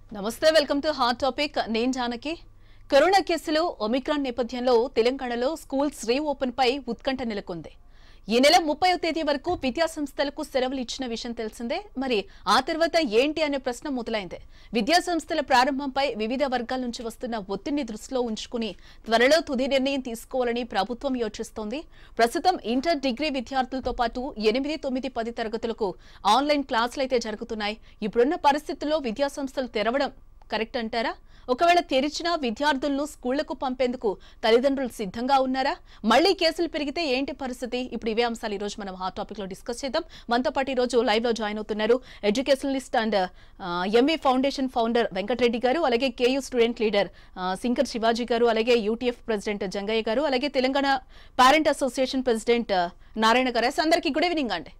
నమస్తే welcome to hot topic నేను Janaki corona కేసులు ఒమిక్రాన్ నేపథ్యంలో తెలంగాణలో స్కూల్స్ రీ ఓపెన్ పై ఉత్కంఠ నెలకొంది ఈ నెల ముప్పై తేదీ వరకు విద్యా సంస్థలకు సెలవులు ఇచ్చిన విషయం తెలిసిందే మరి ఆ తర్వాత ఏంటి అనే ప్రశ్న మొదలైంది విద్యా సంస్థల ప్రారంభంపై వివిధ వర్గాల నుంచి వస్తున్న ఒత్తిడిని దృష్టిలో ఉంచుకుని త్వరలో తుది నిర్ణయం తీసుకోవాలని ప్రభుత్వం యోచిస్తోంది ప్రస్తుతం ఇంటర్ డిగ్రీ విద్యార్థులతో పాటు ఎనిమిది తొమ్మిది పది తరగతులకు ఆన్లైన్ క్లాసులు అయితే జరుగుతున్నాయి ఇప్పుడున్న పరిస్థితుల్లో విద్యా సంస్థలు తెరవడం కరెక్ట్ అంటారా ఒకవేళ తెరిచినా విద్యార్థులను స్కూళ్లకు పంపేందుకు తల్లిదండ్రులు సిద్ధంగా ఉన్నారా మళ్లీ కేసులు పెరిగితే ఏంటి పరిస్థితి ఇప్పుడు ఇవే అంశాలు ఈ రోజు మనం హాట్ టాపిక్ లో డిస్కస్ చేద్దాం మనతో పాటు ఈ రోజు లైవ్ లో జాయిన్ అవుతున్నారు educationalist and MA foundation founder Venkata Reddy garu అలాగే కేయూ స్టూడెంట్ లీడర్ ఆ, శంకర్ శివాజీ గారు అలాగే యూటీఎఫ్ ప్రెసిడెంట్ జంగయ్య గారు అలాగే తెలంగాణ పేరెంట్ అసోసియేషన్ ప్రెసిడెంట్ ఆ, నారాయణ గారు ఎస్, అందరికీ గుడ్ ఈవినింగ్ అండి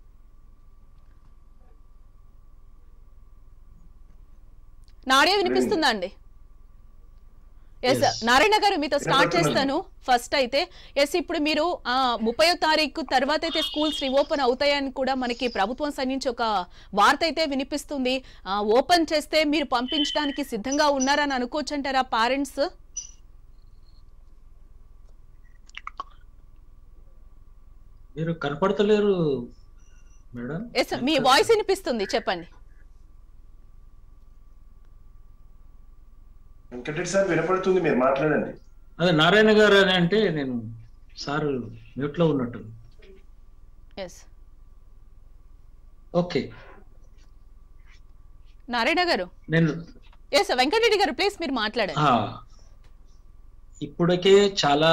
నాడే వినిపిస్తుందా అండి ఎస్ Yes. నారాయణ గారు మీతో స్టార్ట్ వినపడుతుంది. చేస్తాను ఫస్ట్ అయితే ఎస్ ఇప్పుడు మీరు ఆ ముప్పయో తారీఖు తర్వాత అయితే స్కూల్స్ రీఓపెన్ అవుతాయని కూడా మనకి ప్రభుత్వం సైడ్ నుంచి ఒక వార్త అయితే వినిపిస్తుంది ఆ, ఓపెన్ చేస్తే మీరు పంపించడానికి సిద్ధంగా ఉన్నారని అనుకోవచ్చు అంటారా పేరెంట్స్ మీరు కనపడతలేరు మేడం ఎస్ మీ వాయిస్ వినిపిస్తుంది చెప్పండి వెంకటరెడ్డి సార్ వినపడుతుంది మీరు మాట్లాడండి అదే నారాయణ గారు అని అంటే నేను సార్ మ్యూట్ లో ఉన్నట్టు ఎస్ ఓకే నారాయణ గారు నేను ఎస్ వెంకటరెడ్డి గారు ప్లీజ్ మీరు మాట్లాడండి ఆ, ఇప్పటికే చాలా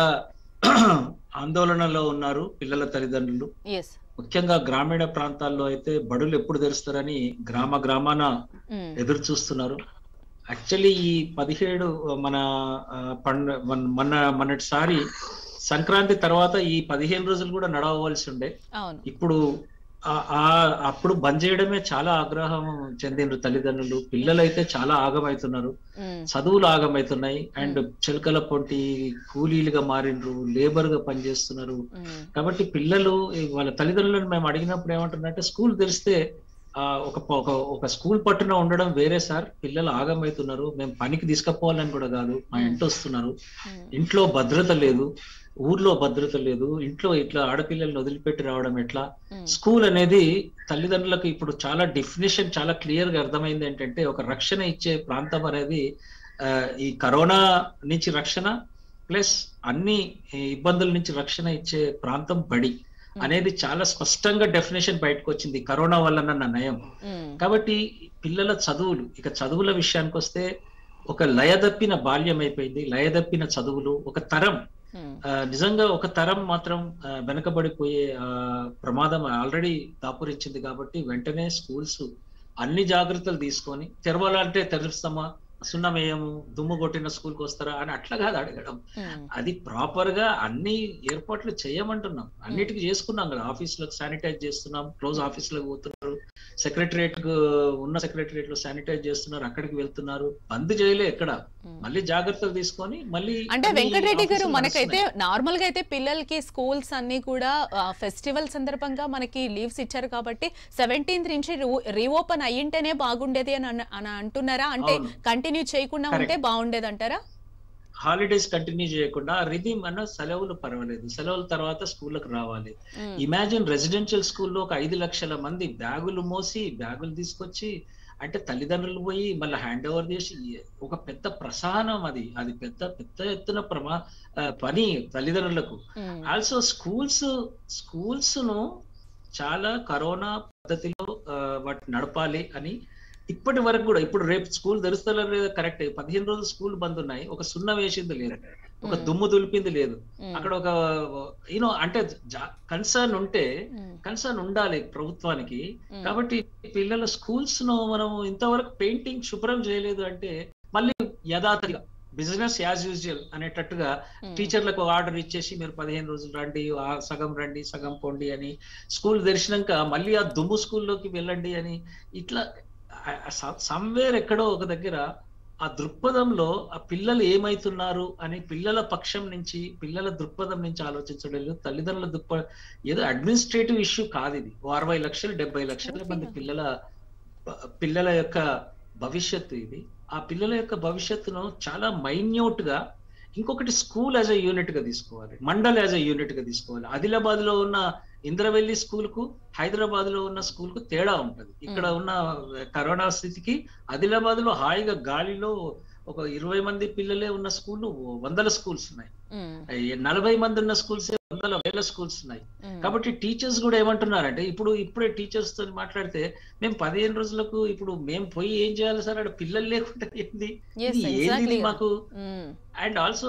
ఆందోళనలో ఉన్నారు పిల్లల తల్లిదండ్రులు ఎస్ ముఖ్యంగా గ్రామీణ ప్రాంతాల్లో అయితే బడులు ఎప్పుడు తెరుస్తారని గ్రామ గ్రామాన ఎదురు చూస్తున్నారు యాక్చువల్లీ ఈ పదిహేడు మన ఆ, పండ మన- మన మొన్నటిసారి సంక్రాంతి తర్వాత ఈ పదిహేను రోజులు కూడా నడవవలసి ఉండే అవును ఇప్పుడు ఆ- ఆ అప్పుడు బంద్ చేయడమే చాలా ఆగ్రహం చెందిండ్రు తల్లిదండ్రులు పిల్లలు అయితే చాలా ఆగమవుతున్నారు ఉమ్, చదువులు ఆగమవుతున్నాయి అండ్ చిలకల పొంటి కూలీలుగా మారిండ్రు లేబర్ గా పనిచేస్తున్నారు ఉమ్, కాబట్టి పిల్లలు ఈ వాళ్ళ తల్లిదండ్రులను మేము అడిగినప్పుడు ఏమంటున్నారంటే స్కూల్ తెరిస్తే ఆ, ఒక ఒక ఒక స్కూల్ పట్టున ఉండడం వేరే సార్ పిల్లలు ఆగమవుతున్నారు మేము పనికి తీసుకుపోవాలని కూడా కాదు మా ఇంటి వస్తున్నారు ఉమ్, ఇంట్లో భద్రత లేదు ఊర్లో భద్రత లేదు ఇంట్లో ఇట్లా ఆడపిల్లల్ని వదిలిపెట్టి రావడం ఎట్లా ఉమ్, స్కూల్ అనేది తల్లిదండ్రులకు ఇప్పుడు చాలా డెఫినేషన్ చాలా క్లియర్ గా అర్థమైంది ఏంటంటే ఒక రక్షణ ఇచ్చే ప్రాంతం అనేది ఆ, ఈ కరోనా నుంచి రక్షణ ప్లస్ అన్ని ఇబ్బందుల నుంచి రక్షణ ఇచ్చే ప్రాంతం బడి అనేది చాలా స్పష్టంగా డెఫినేషన్ బయటకు వచ్చింది కరోనా వల్ల నన్న నయం ఉమ్, కాబట్టి పిల్లల చదువులు ఇక చదువుల విషయానికి వస్తే ఒక లయదప్పిన బాల్యం అయిపోయింది లయదప్పిన చదువులు ఒక తరం ఉమ్, ఆ, నిజంగా ఒక తరం మాత్రం ఆ, వెనకబడిపోయే ఆ, ప్రమాదం ఆల్రెడీ దాపురించింది కాబట్టి వెంటనే స్కూల్స్ అన్ని జాగ్రత్తలు తీసుకొని తెరవాలంటే తెరుస్తామా సున్నమేయము దుమ్ము కొట్టిన స్కూల్కి వస్తారా అని అట్లా కాదు అడగడం ఉమ్, అది ప్రాపర్ గా అన్ని ఏర్పాట్లు చేయమంటున్నాం అన్నిటికీ చేసుకున్నాం కదా ఆఫీసులకు శానిటైజ్ చేస్తున్నాం క్లోజ్ ఆఫీసులకు పోతున్నారు సెక్రటరియట్ ఉన్న సెక్రటరియట్ లో శానిటైజ్ చేస్తున్నారు అక్కడికి వెళ్తున్నారు బంద్ చేయలే ఎక్కడ ఉమ్. మళ్ళీ జాగ్రత్తలు తీసుకొని మళ్ళీ అంటే అన్ని వెంకటరెడ్డి గారు ఆఫీసులు మనకైతే నడుస్తున్నాయి. నార్మల్ గా అయితే పిల్లలకి స్కూల్స్ అన్ని కూడా ఫెస్టివల్ సందర్భంగా మనకి లీవ్స్ ఇచ్చారు కాబట్టి సెవెంటీన్త్ నుంచి రీఓపెన్ అయ్యింటేనే బాగుండేది అని అన్న- అని అంటున్నారా అంటే అవును. కంటిన్యూ చేయకుండా Correct. ఉంటే బాగుండేది అంటారా హాలిడేస్ కంటిన్యూ చేయకుండా రిధీమ్ అన్న సెలవులు పర్వాలేదు సెలవుల తర్వాత స్కూళ్ళకి రావాలి ఉమ్, ఇమాజిన్ రెసిడెన్షియల్ స్కూల్లో ఒక ఐదు లక్షల మంది బ్యాగులు మోసి బ్యాగులు తీసుకొచ్చి అంటే తల్లిదండ్రులు పోయి మళ్ళీ హ్యాండ్ ఓవర్ చేసి ఒక పెద్ద ప్రసానం అది అది పెద్ద పెద్ద ఎత్తున ప్రమా ఆ, పని తల్లిదండ్రులకు ఉమ్, ఆల్సో స్కూల్స్ స్కూల్స్ ను చాలా కరోనా పద్ధతిలో ఆ, వాటిని నడపాలి అని ఇప్పటి వరకు కూడా ఇప్పుడు రేపు స్కూల్ తెరుస్తారో లేదో కరెక్ట్ పదిహేను రోజులు స్కూల్ బంద్ ఉన్నాయి ఒక సున్న వేసింది లేదు ఒక ఉమ్, దుమ్ము దులిపింది లేదు ఉమ్, అక్కడ ఒక యూనో అంటే కన్సర్న్ ఉంటే ఉమ్, కన్సర్న్ ఉండాలి ప్రభుత్వానికి ఉమ్, కాబట్టి పిల్లల స్కూల్స్ ను మనం ఇంతవరకు పెయింటింగ్ శుభ్రం చేయలేదు అంటే మళ్ళీ యథాతథిగా బిజినెస్ యాజ్ యూజువల్ అనేటట్టుగా ఉమ్, టీచర్లకు ఆర్డర్ ఇచ్చేసి మీరు పదిహేను రోజులు రండి ఆ సగం రండి సగం పోండి అని స్కూల్ తెరిచినాక మళ్ళీ ఆ దుమ్ము స్కూల్లోకి వెళ్ళండి అని ఇట్లా సమ్వేర్ ఎక్కడో ఒక దగ్గర ఆ దృక్పథంలో ఆ పిల్లలు ఏమైతున్నారు అని పిల్లల పక్షం నుంచి పిల్లల దృక్పథం నుంచి ఆలోచించడం లేదు తల్లిదండ్రుల దృక్ప ఏదో అడ్మినిస్ట్రేటివ్ ఇష్యూ కాదు ఇది ఓ అరవై లక్షలు డెబ్బై లక్షల మంది పిల్లల పిల్లల యొక్క భవిష్యత్తు ఇది ఆ పిల్లల యొక్క భవిష్యత్తును చాలా మైన్యూట్ గా ఇంకొకటి స్కూల్ యాజ్ అ యూనిట్ గా తీసుకోవాలి మండల్ యాజ్ అ యూనిట్ గా తీసుకోవాలి ఆదిలాబాద్ లో ఉన్న ఇంద్రవెల్లి స్కూల్ కు హైదరాబాద్ లో ఉన్న స్కూల్ కు తేడా ఉంటది ఇక్కడ ఉన్న కరోనా స్థితికి ఆదిలాబాద్ లో హాయిగా గాలిలో ఒక ఇరవై మంది పిల్లలే ఉన్న స్కూల్ వందల స్కూల్స్ ఉన్నాయి ఉమ్, నలభై మంది ఉన్న స్కూల్స్ వందల వేల స్కూల్స్ ఉన్నాయి ఉమ్, కాబట్టి టీచర్స్ కూడా ఏమంటున్నారంటే ఇప్పుడు ఇప్పుడే టీచర్స్ తో మాట్లాడితే మేము పదిహేను రోజులకు ఇప్పుడు మేము పోయి ఏం చేయాలి సార్ అక్కడ పిల్లలు లేకుండా ఏంది Yes, ఇది ఏంది exactly. ఇది మాకు ఉమ్, అండ్ ఆల్సో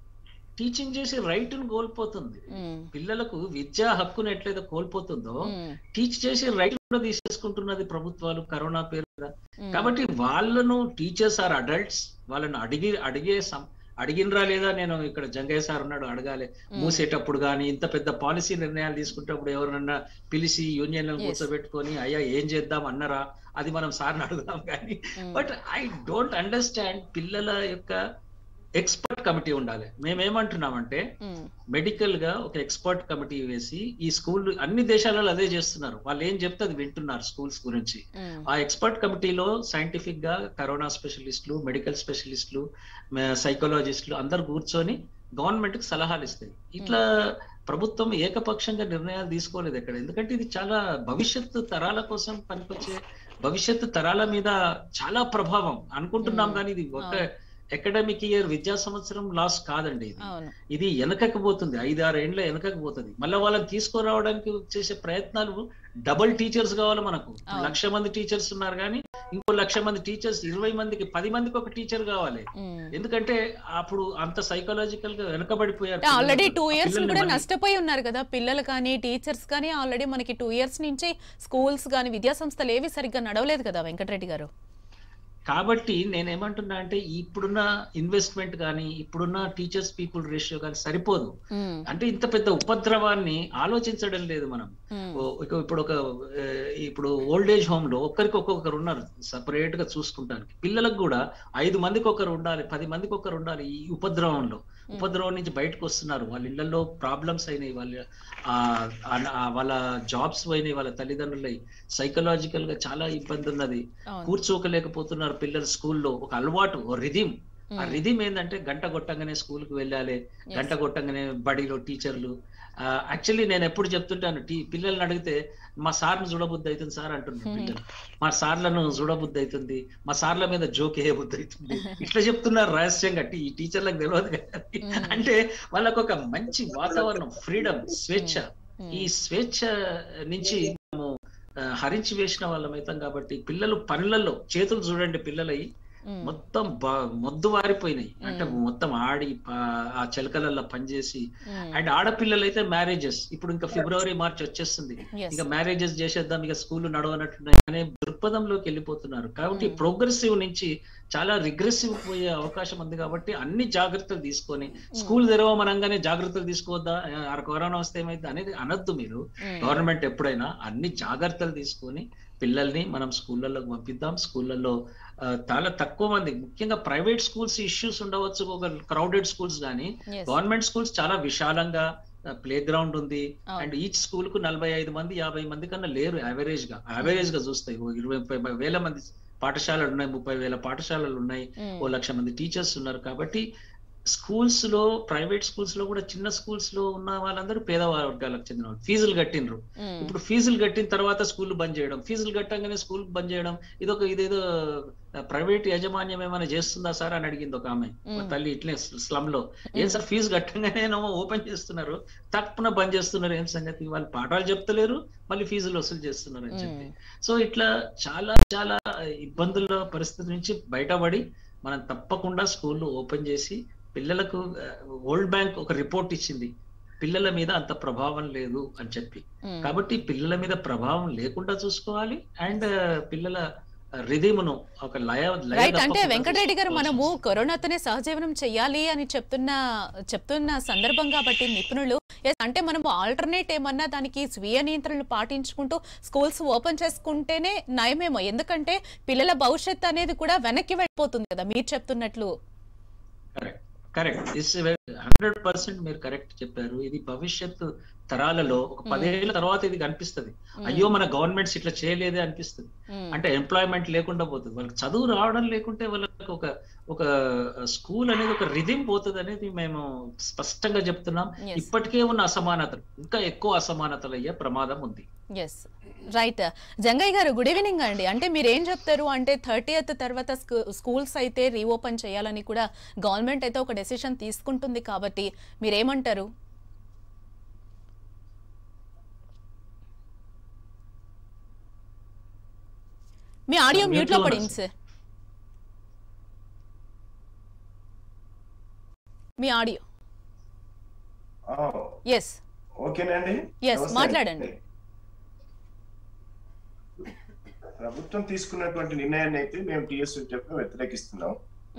టీచింగ్ చేసే రైట్ ను కోల్పోతుంది ఉమ్, పిల్లలకు విద్యా హక్కును ఎట్లయితే కోల్పోతుందో ఉమ్, టీచ్ చేసే రైట్ కూడా తీసేసుకుంటున్నది ప్రభుత్వాలు కరోనా పేరు మీద ఉమ్, కాబట్టి వాళ్ళను టీచర్స్ ఆర్ అడల్ట్స్ వాళ్ళను అడిగి అడిగే సం- అడిగినరా లేదా నేను ఇక్కడ జంగయ్య సార్ ఉన్నాడు అడగాలి ఉమ్, మూసేటప్పుడు కానీ ఇంత పెద్ద పాలసీ నిర్ణయాలు తీసుకునేటప్పుడు ఎవరన్నా పిలిచి యూనియన్ Yes. కూర్చోబెట్టుకొని అయ్యా ఏం చేద్దాం అన్నరా అది మనం సార్ని అడుగుదాం కానీ um, but I don't understand పిల్లల యొక్క ఎక్స్పర్ట్ కమిటీ ఉండాలి మేమేమంటున్నామంటే ఉమ్, మెడికల్ గా ఒక ఎక్స్పర్ట్ కమిటీ వేసి ఈ స్కూల్ అన్ని దేశాలలో అదే చేస్తున్నారు వాళ్ళు ఏం చెప్తే అది వింటున్నారు స్కూల్స్ గురించి ఉమ్, ఆ ఎక్స్పర్ట్ కమిటీలో సైంటిఫిక్ గా కరోనా స్పెషలిస్టులు మెడికల్ స్పెషలిస్టులు సైకాలజిస్టులు అందరు కూర్చొని గవర్నమెంట్ కి సలహాలు ఇస్తాయి ఇట్లా ప్రభుత్వం ఏకపక్షంగా నిర్ణయాలు తీసుకోలేదు ఎక్కడ ఎందుకంటే ఇది చాలా భవిష్యత్తు తరాల కోసం పనికొచ్చే భవిష్యత్తు తరాల మీద చాలా ప్రభావం అనుకుంటున్నాం Hmm. కానీ ఇది ఒక అవును. అకాడమిక్ ఇయర్ విద్యా సంవత్సరం లాస్ కాదండి ఇది అవును ఇది వెనకకు పోతుంది ఐదు ఆరు ఏండ్ల వెనకకు పోతుంది మళ్ళీ వాళ్ళని తీసుకురావడానికి చేసే ప్రయత్నాలు డబుల్ టీచర్స్ కావాలి మనకు అవును. లక్ష మంది టీచర్స్ ఉన్నారు కానీ ఇంకో లక్ష మంది టీచర్స్ ఇరవై మందికి పది మందికి ఒక టీచర్ కావాలి ఉమ్. ఎందుకంటే అప్పుడు అంత సైకలాజికల్ గా వెనకబడిపోయారు ఆల్రెడీ పిల్లలు. టూ ఆ ఇయర్స్ పిల్లల్ని కూడా మళ్ళీ- నష్టపోయి ఉన్నారు కదా పిల్లలు కానీ టీచర్స్ కానీ ఆల్రెడీ మనకి టూ ఇయర్స్ నుంచి స్కూల్స్ కానీ విద్యా సంస్థలు ఏవి సరిగ్గా నడవలేదు కదా వెంకటరెడ్డి గారు కాబట్టి నేనేమంటున్నా అంటే ఇప్పుడున్న ఇన్వెస్ట్మెంట్ కానీ ఇప్పుడున్న టీచర్స్ పీపుల్ రేషియో కానీ సరిపోదు ఉమ్, అంటే ఇంత పెద్ద ఉపద్రవాన్ని ఆలోచించడం లేదు మనం ఉమ్, ఓ- ఇక ఇప్పుడు ఒక ఏ, ఇప్పుడు ఓల్డ్ ఏజ్ హోమ్ లో ఒక్కరికి ఒక్కొక్కరు ఉన్నారు సపరేట్ గా చూసుకుంటానికి పిల్లలకు కూడా ఐదు మందికి ఒకరు ఉండాలి పది మందికి ఒకరు ఉండాలి ఈ ఉపద్రవంలో ఉపద్రవం నుంచి బయటకు వస్తున్నారు వాళ్ళ ఇళ్లలో ప్రాబ్లమ్స్ అయినాయి వాళ్ళ ఆ, ఆ- ఆ వాళ్ళ జాబ్స్ పోయినాయి వాళ్ళ తల్లిదండ్రులై సైకలాజికల్ గా చాలా ఇబ్బంది ఉన్నది అవును కూర్చోకలేకపోతున్నారు పిల్లలు స్కూల్లో ఒక అలవాటు ఓ రిధిం ఆ ఉమ్, రిధిం ఏంటంటే గంట కొట్టంగానే స్కూల్ కి వెళ్ళాలి yes. గంట కొట్టంగానే బడిలో టీచర్లు యాక్చువల్లీ నేను ఎప్పుడు చెప్తుంటాను టీ పిల్లల్ని అడిగితే మా సార్ని చూడబుద్ధి అవుతుంది సార్ అంటున్నారు Hmm. పిల్లలు మా సార్లను చూడబుద్ధి అవుతుంది మా సార్ల మీద జోక్ వేయబుద్ధి అవుతుంది ఇట్లా చెప్తున్నారు రహస్యంగా టీ- ఈ టీచర్లకు తెలియదు కదా Hmm. అంటే వాళ్ళకు ఒక మంచి వాతావరణం ఫ్రీడమ్ స్వేచ్ఛ ఉమ్, ఈ స్వేచ్ఛ నుంచి మనము ఆ, హరించి వేసిన వాళ్ళం అవుతాం కాబట్టి పిల్లలు పనులలో చేతులు చూడండి పిల్లలై ఉమ్, మొత్తం బా- మొద్దు వారిపోయినాయి అంటే Hmm. మొత్తం ఆడి పా- ఆ చిలకలల్లో పనిచేసి ఉమ్, అండ్ ఆడపిల్లలు అయితే మ్యారేజెస్ ఇప్పుడు ఇంకా ఫిబ్రవరి మార్చ్ వచ్చేస్తుంది yes. ఇక మ్యారేజెస్ చేసేద్దాం ఇక స్కూల్ నడవనట్టున్నాయి అనే దృక్పథంలోకి వెళ్ళిపోతున్నారు కాబట్టి Hmm. ప్రోగ్రెసివ్ నుంచి చాలా రిగ్రెసివ్ పోయే అవకాశం ఉంది కాబట్టి అన్ని జాగ్రత్తలు తీసుకొని స్కూల్ తెరవమనంగానే జాగ్రత్తలు తీసుకోవద్దా ఆ కరోనా వస్తే ఏమైంది అనేది అనొద్దు మీరు ఉమ్, గవర్నమెంట్ ఎప్పుడైనా అన్ని జాగ్రత్తలు తీసుకొని పిల్లల్ని మనం స్కూళ్ళలోకి పంపిద్దాం స్కూళ్ళల్లో ఆ, చాలా తక్కువ మంది ముఖ్యంగా ప్రైవేట్ స్కూల్స్ ఇష్యూస్ ఉండవచ్చు ఒక క్రౌడెడ్ స్కూల్స్ కానీ yes. గవర్నమెంట్ స్కూల్స్ చాలా విశాలంగా ప్లే గ్రౌండ్ ఉంది అవును. అండ్ ఈచ్ స్కూల్ కు నలభై ఐదు మంది యాభై మంది కన్నా లేరు యావరేజ్ గా యావరేజ్ గా చూస్తాయి ఓ ఇరవై ముప్పై వేల మంది పాఠశాలలు ఉన్నాయి ముప్పై వేల పాఠశాలలు ఉన్నాయి ఉమ్, ఓ లక్ష మంది టీచర్స్ ఉన్నారు కాబట్టి స్కూల్స్ లో ప్రైవేట్ స్కూల్స్ లో కూడా చిన్న స్కూల్స్ లో ఉన్న వాళ్ళందరూ పేద వర్గాలకు చెందిన వాళ్ళు ఫీజులు కట్టినరు ఉమ్, ఇప్పుడు ఫీజులు కట్టిన తర్వాత స్కూల్ బంద్ చేయడం ఫీజులు కట్టంగానే స్కూల్ బంద్ చేయడం ఇదొక ఇదేదో ప్రైవేట్ యాజమాన్యం ఏమైనా చేస్తుందా సార్ అని అడిగింది ఒక ఆమె ఒక మ్మ్. తల్లి ఇట్లే స్లమ్ లో ఏం సార్ ఫీజు కట్టంగానే ఏమో ఓపెన్ చేస్తున్నారు తప్పన బంద్ చేస్తున్నారు ఏం సంగతి వాళ్ళు పాఠాలు చెప్తలేరు మళ్ళీ ఫీజులు వసూలు చేస్తున్నారు అని చెప్పి ఉమ్, సో ఇట్లా చాలా చాలా ఇబ్బందుల పరిస్థితి నుంచి బయటపడి మనం తప్పకుండా స్కూళ్ళు ఓపెన్ చేసి పిల్లలకు వరల్డ్ బ్యాంక్ ఒక రిపోర్ట్ ఇచ్చింది పిల్లల మీద అంత ప్రభావం లేదు అని చెప్పి ఉమ్. కాబట్టి పిల్లల మీద ప్రభావం లేకుండా చూసుకోవాలి అండ్ పిల్లల రిధిమును ఒక లయ లయ రైట్ అంటే తప్పకుండా వెంకటరెడ్డి గారు మనము చూసుకోవాల్సి కరోనాతోనే సహజీవనం చెయ్యాలి అని చెప్తున్న చెప్తున్న సందర్భం కాబట్టి నిపుణులు yes, అంటే మనము ఆల్టర్నేట్ ఏమన్నా దానికి స్వీయ నియంత్రణలు పాటించుకుంటూ స్కూల్స్ ఓపెన్ చేసుకుంటేనే నయమేమో ఎందుకంటే పిల్లల భవిష్యత్ అనేది కూడా వెనక్కి వెళ్ళిపోతుంది కదా మీరు చెప్తున్నట్లు correct correct is hundred percent మీరు కరెక్ట్ చెప్పారు ఇది భవిష్యత్తు తరాలలో ఒక పదేళ్ల తర్వాత ఇది కనిపిస్తది అయ్యో మన గవర్నమెంట్స్ ఇట్లా చేయలేదే అనిపిస్తుంది అంటే ఎంప్లాయ్మెంట్ లేకుండా పోతుంది వాళ్ళకి చదువు రావడం లేకుంటే వాళ్ళకి ఒక ఒక స్కూల్ అనేది ఒక రిధిం పోతుంది అనేది మేము స్పష్టంగా చెప్తున్నాం Yes. ఇప్పటికే ఉన్న అసమానతలు ఇంకా ఎక్కువ అసమానతలు అయ్యే ప్రమాదం ఉంది ఎస్ రైట్ జంగయ్య గారు గుడ్ ఈవినింగ్ అండి అంటే మీరు ఏం చెప్తారు అంటే థర్టీయత్ తర్వాత స్కూ- స్కూల్స్ అయితే రీఓపెన్ చేయాలని కూడా గవర్నమెంట్ అయితే ఒక డెసిషన్ తీసుకుంటుంది కాబట్టి మీరేమంటారు మీ ఆడియో Mute మ్యూట్ లో లో పడింది ఉన్నా, సార్ మీ ఆడియో ఆ, ఎస్ ఓకేనండి Yes, నమస్తే. మాట్లాడండి. ప్రభుత్వం తీసుకున్నటువంటి నిర్ణయాన్ని అయితే మేము టిఎస్ వ్యతిరేకిస్తున్నాం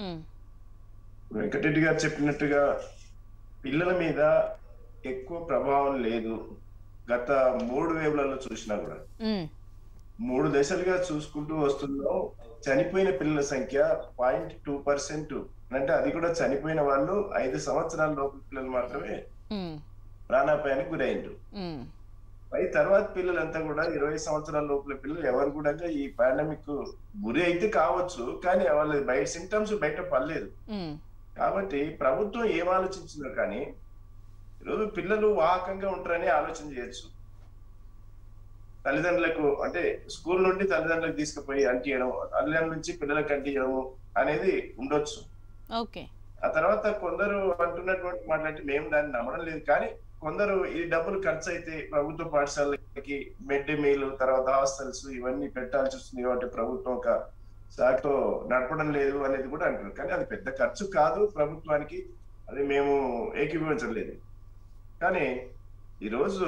వెంకటరెడ్డి గారు చెప్పినట్టుగా పిల్లల మీద ఎక్కువ ప్రభావం లేదు గత మూడు వేవులలో చూసినా కూడా మూడు దశలుగా చూసుకుంటూ వస్తున్నాం చనిపోయిన పిల్లల సంఖ్య పాయింట్ టూ పర్సెంట్ అంటే అది కూడా చనిపోయిన వాళ్ళు ఐదు సంవత్సరాల లోపు పిల్లలు మాత్రమే ప్రాణాపాయానికి గురైండ్రు పై తర్వాత పిల్లలంతా కూడా ఇరవై సంవత్సరాల లోపల పిల్లలు ఎవరు కూడా ఈ పాండమిక్ గురి అయితే కావచ్చు కానీ వాళ్ళ బయట సింటమ్స్ బయట పడలేదు కాబట్టి ప్రభుత్వం ఏం ఆలోచించిందో కానీ ఈరోజు పిల్లలు వాహకంగా ఉంటారని ఆలోచన చేయొచ్చు తల్లిదండ్రులకు అంటే స్కూల్ నుండి తల్లిదండ్రులకు తీసుకుపోయి అంటియడం తల్లిదండ్రుల నుంచి పిల్లలకు అంటియడం అనేది ఉండొచ్చు ఓకే ఆ తర్వాత కొందరు అంటున్నటువంటి మాటలంటే మేము దాన్ని నమ్మడం లేదు కానీ కొందరు ఈ డబ్బులు ఖర్చు అయితే ప్రభుత్వ పాఠశాలకి మిడ్ డే మీల్ తర్వాత హాస్టల్స్ ఇవన్నీ పెట్టాల్సి వస్తుంది కాబట్టి ప్రభుత్వం ఒక శాఖతో నడపడం లేదు అనేది కూడా అంటారు కానీ అది పెద్ద ఖర్చు కాదు ప్రభుత్వానికి అది మేము ఏకీభవించలేదు కానీ ఈరోజు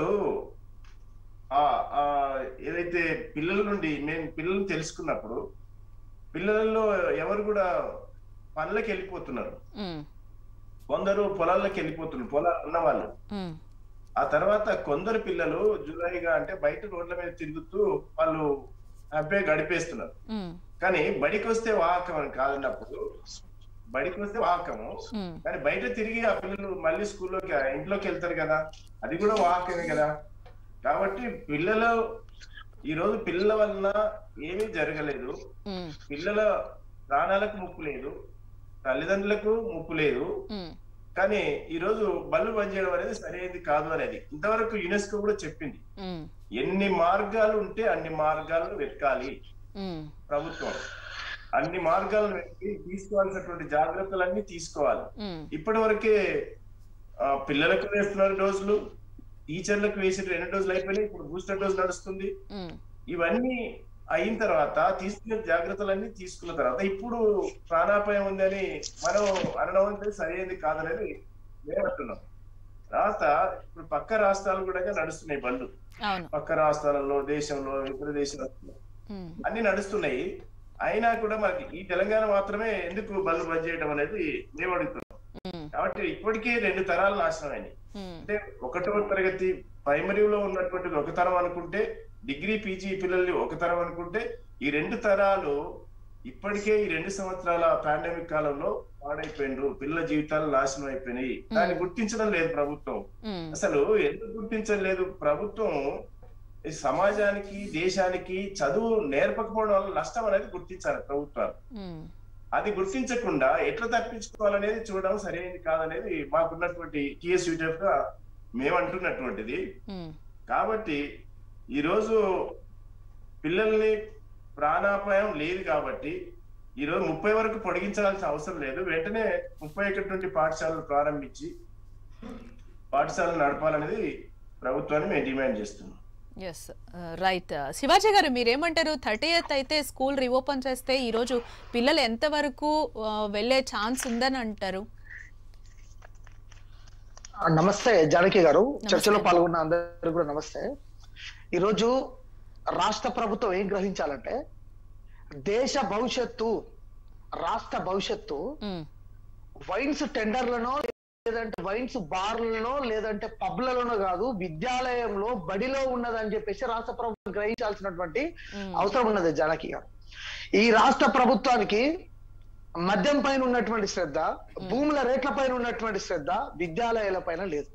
ఆ ఆ ఏదైతే పిల్లల నుండి మేము పిల్లలు తెలుసుకున్నప్పుడు పిల్లలలో ఎవరు కూడా పనులకు వెళ్ళిపోతున్నారు కొందరు పొలాల్లోకి వెళ్ళిపోతున్నారు పొలాలు ఉన్న వాళ్ళు ఆ తర్వాత కొందరు పిల్లలు జులైగా అంటే బయట రోడ్ల మీద తిరుగుతూ వాళ్ళు హ్యాపీగా గడిపేస్తున్నారు కానీ బడికి వస్తే వాహకం అని కాదన్నప్పుడు బడికి వస్తే వాహకము కానీ బయట తిరిగి ఆ పిల్లలు మళ్ళీ స్కూల్లోకి ఇంట్లోకి వెళ్తారు కదా అది కూడా వాహకమే కదా కాబట్టి పిల్లలు ఈ రోజు పిల్లల వలన ఏమీ జరగలేదు పిల్లల ప్రాణాలకు ముప్పు లేదు తల్లిదండ్రులకు ముప్పు లేదు కానీ ఈ రోజు బళ్ళు బంద్ చేయడం అనేది సరైనది కాదు అనేది ఇంతవరకు యునెస్కో కూడా చెప్పింది ఎన్ని మార్గాలు ఉంటే అన్ని మార్గాలను వెతకాలి ప్రభుత్వం అన్ని మార్గాలను వెతికి తీసుకోవాల్సినటువంటి జాగ్రత్తలన్నీ తీసుకోవాలి ఇప్పటి వరకే ఆ, పిల్లలకు వేస్తున్నారు డోసులు టీచర్లకు వేసిన రెండు డోసులు అయిపోయినాయి ఇప్పుడు బూస్టర్ డోస్ నడుస్తుంది ఇవన్నీ అయిన తర్వాత తీసుకునే జాగ్రత్తలన్నీ తీసుకున్న తర్వాత ఇప్పుడు ప్రాణాపాయం ఉందని మనం అనడం అంటే సరైనది కాదనేది మేము అంటున్నాం తర్వాత ఇప్పుడు పక్క రాష్ట్రాలు కూడా నడుస్తున్నాయి బండ్లు అవును పక్క రాష్ట్రాలలో దేశంలో ఇతర దేశాలలో అన్ని నడుస్తున్నాయి అయినా కూడా మనకి ఈ తెలంగాణ మాత్రమే ఎందుకు బండ్లు బంద్ చేయడం అనేది మేము అడుగుతున్నాం కాబట్టి ఇప్పటికే రెండు తరాలు నాశనం అయినాయి అంటే ఒకటో తరగతి ప్రైమరీలో ఉన్నటువంటిది ఒక తరం అనుకుంటే డిగ్రీ పీజీ పిల్లల్ని ఒక తరం అనుకుంటే ఈ రెండు తరాలు ఇప్పటికే ఈ రెండు సంవత్సరాల పాండమిక్ కాలంలో పాడైపోయిండ్రు పిల్లల జీవితాలు నాశనం అయిపోయినాయి దాన్ని గుర్తించడం లేదు ప్రభుత్వం అసలు ఎందుకు గుర్తించలేదు ప్రభుత్వం ఈ సమాజానికి దేశానికి చదువు నేర్పకపోవడం వల్ల నష్టం అనేది గుర్తించాలి ప్రభుత్వాలు అది గుర్తించకుండా ఎట్లా తప్పించుకోవాలనేది చూడడం సరైనది కాదనేది మాకున్నటువంటి టిఎస్ యూజెఫ్ గా మేము అంటున్నటువంటిది కాబట్టి ఈ రోజు పిల్లల్ని ప్రాణాపాయం లేదు కాబట్టి ఈ రోజు ముప్పై వరకు పొడిగించాల్సిన అవసరం లేదు వెంటనే ముప్పై ఒకటి నుండి పాఠశాలలు ప్రారంభించి పాఠశాలలు నడపాలనేది ప్రభుత్వాన్ని మేము డిమాండ్ చేస్తున్నాం ఎస్ రైట్ శివాజీ గారు మీరేమంటారు థర్టీ ఎయిత్ అయితే స్కూల్ రీఓపెన్ చేస్తే ఈరోజు పిల్లలు ఎంతవరకు ఆ, వెళ్ళే ఛాన్స్ ఉందని అంటారు ఆ, నమస్తే జానకి గారు నమస్తే. చర్చలో పాల్గొన్న అందరూ కూడా నమస్తే ఈరోజు రాష్ట్ర ప్రభుత్వం ఏం గ్రహించాలంటే దేశ భవిష్యత్తు రాష్ట్ర భవిష్యత్తు మ్మ్. వైన్స్ టెండర్లనో లేదంటే వైన్స్ బార్లలో లేదంటే పబ్లలోనో కాదు విద్యాలయంలో బడిలో ఉన్నదని చెప్పేసి రాష్ట్ర ప్రభుత్వం గ్రహించాల్సినటువంటి మ్మ్. అవసరం ఉన్నది జానకి గారు ఈ రాష్ట్ర ప్రభుత్వానికి మద్యం పైన ఉన్నటువంటి శ్రద్ధ భూముల రేట్ల పైన ఉన్నటువంటి శ్రద్ధ విద్యాలయాల పైన లేదు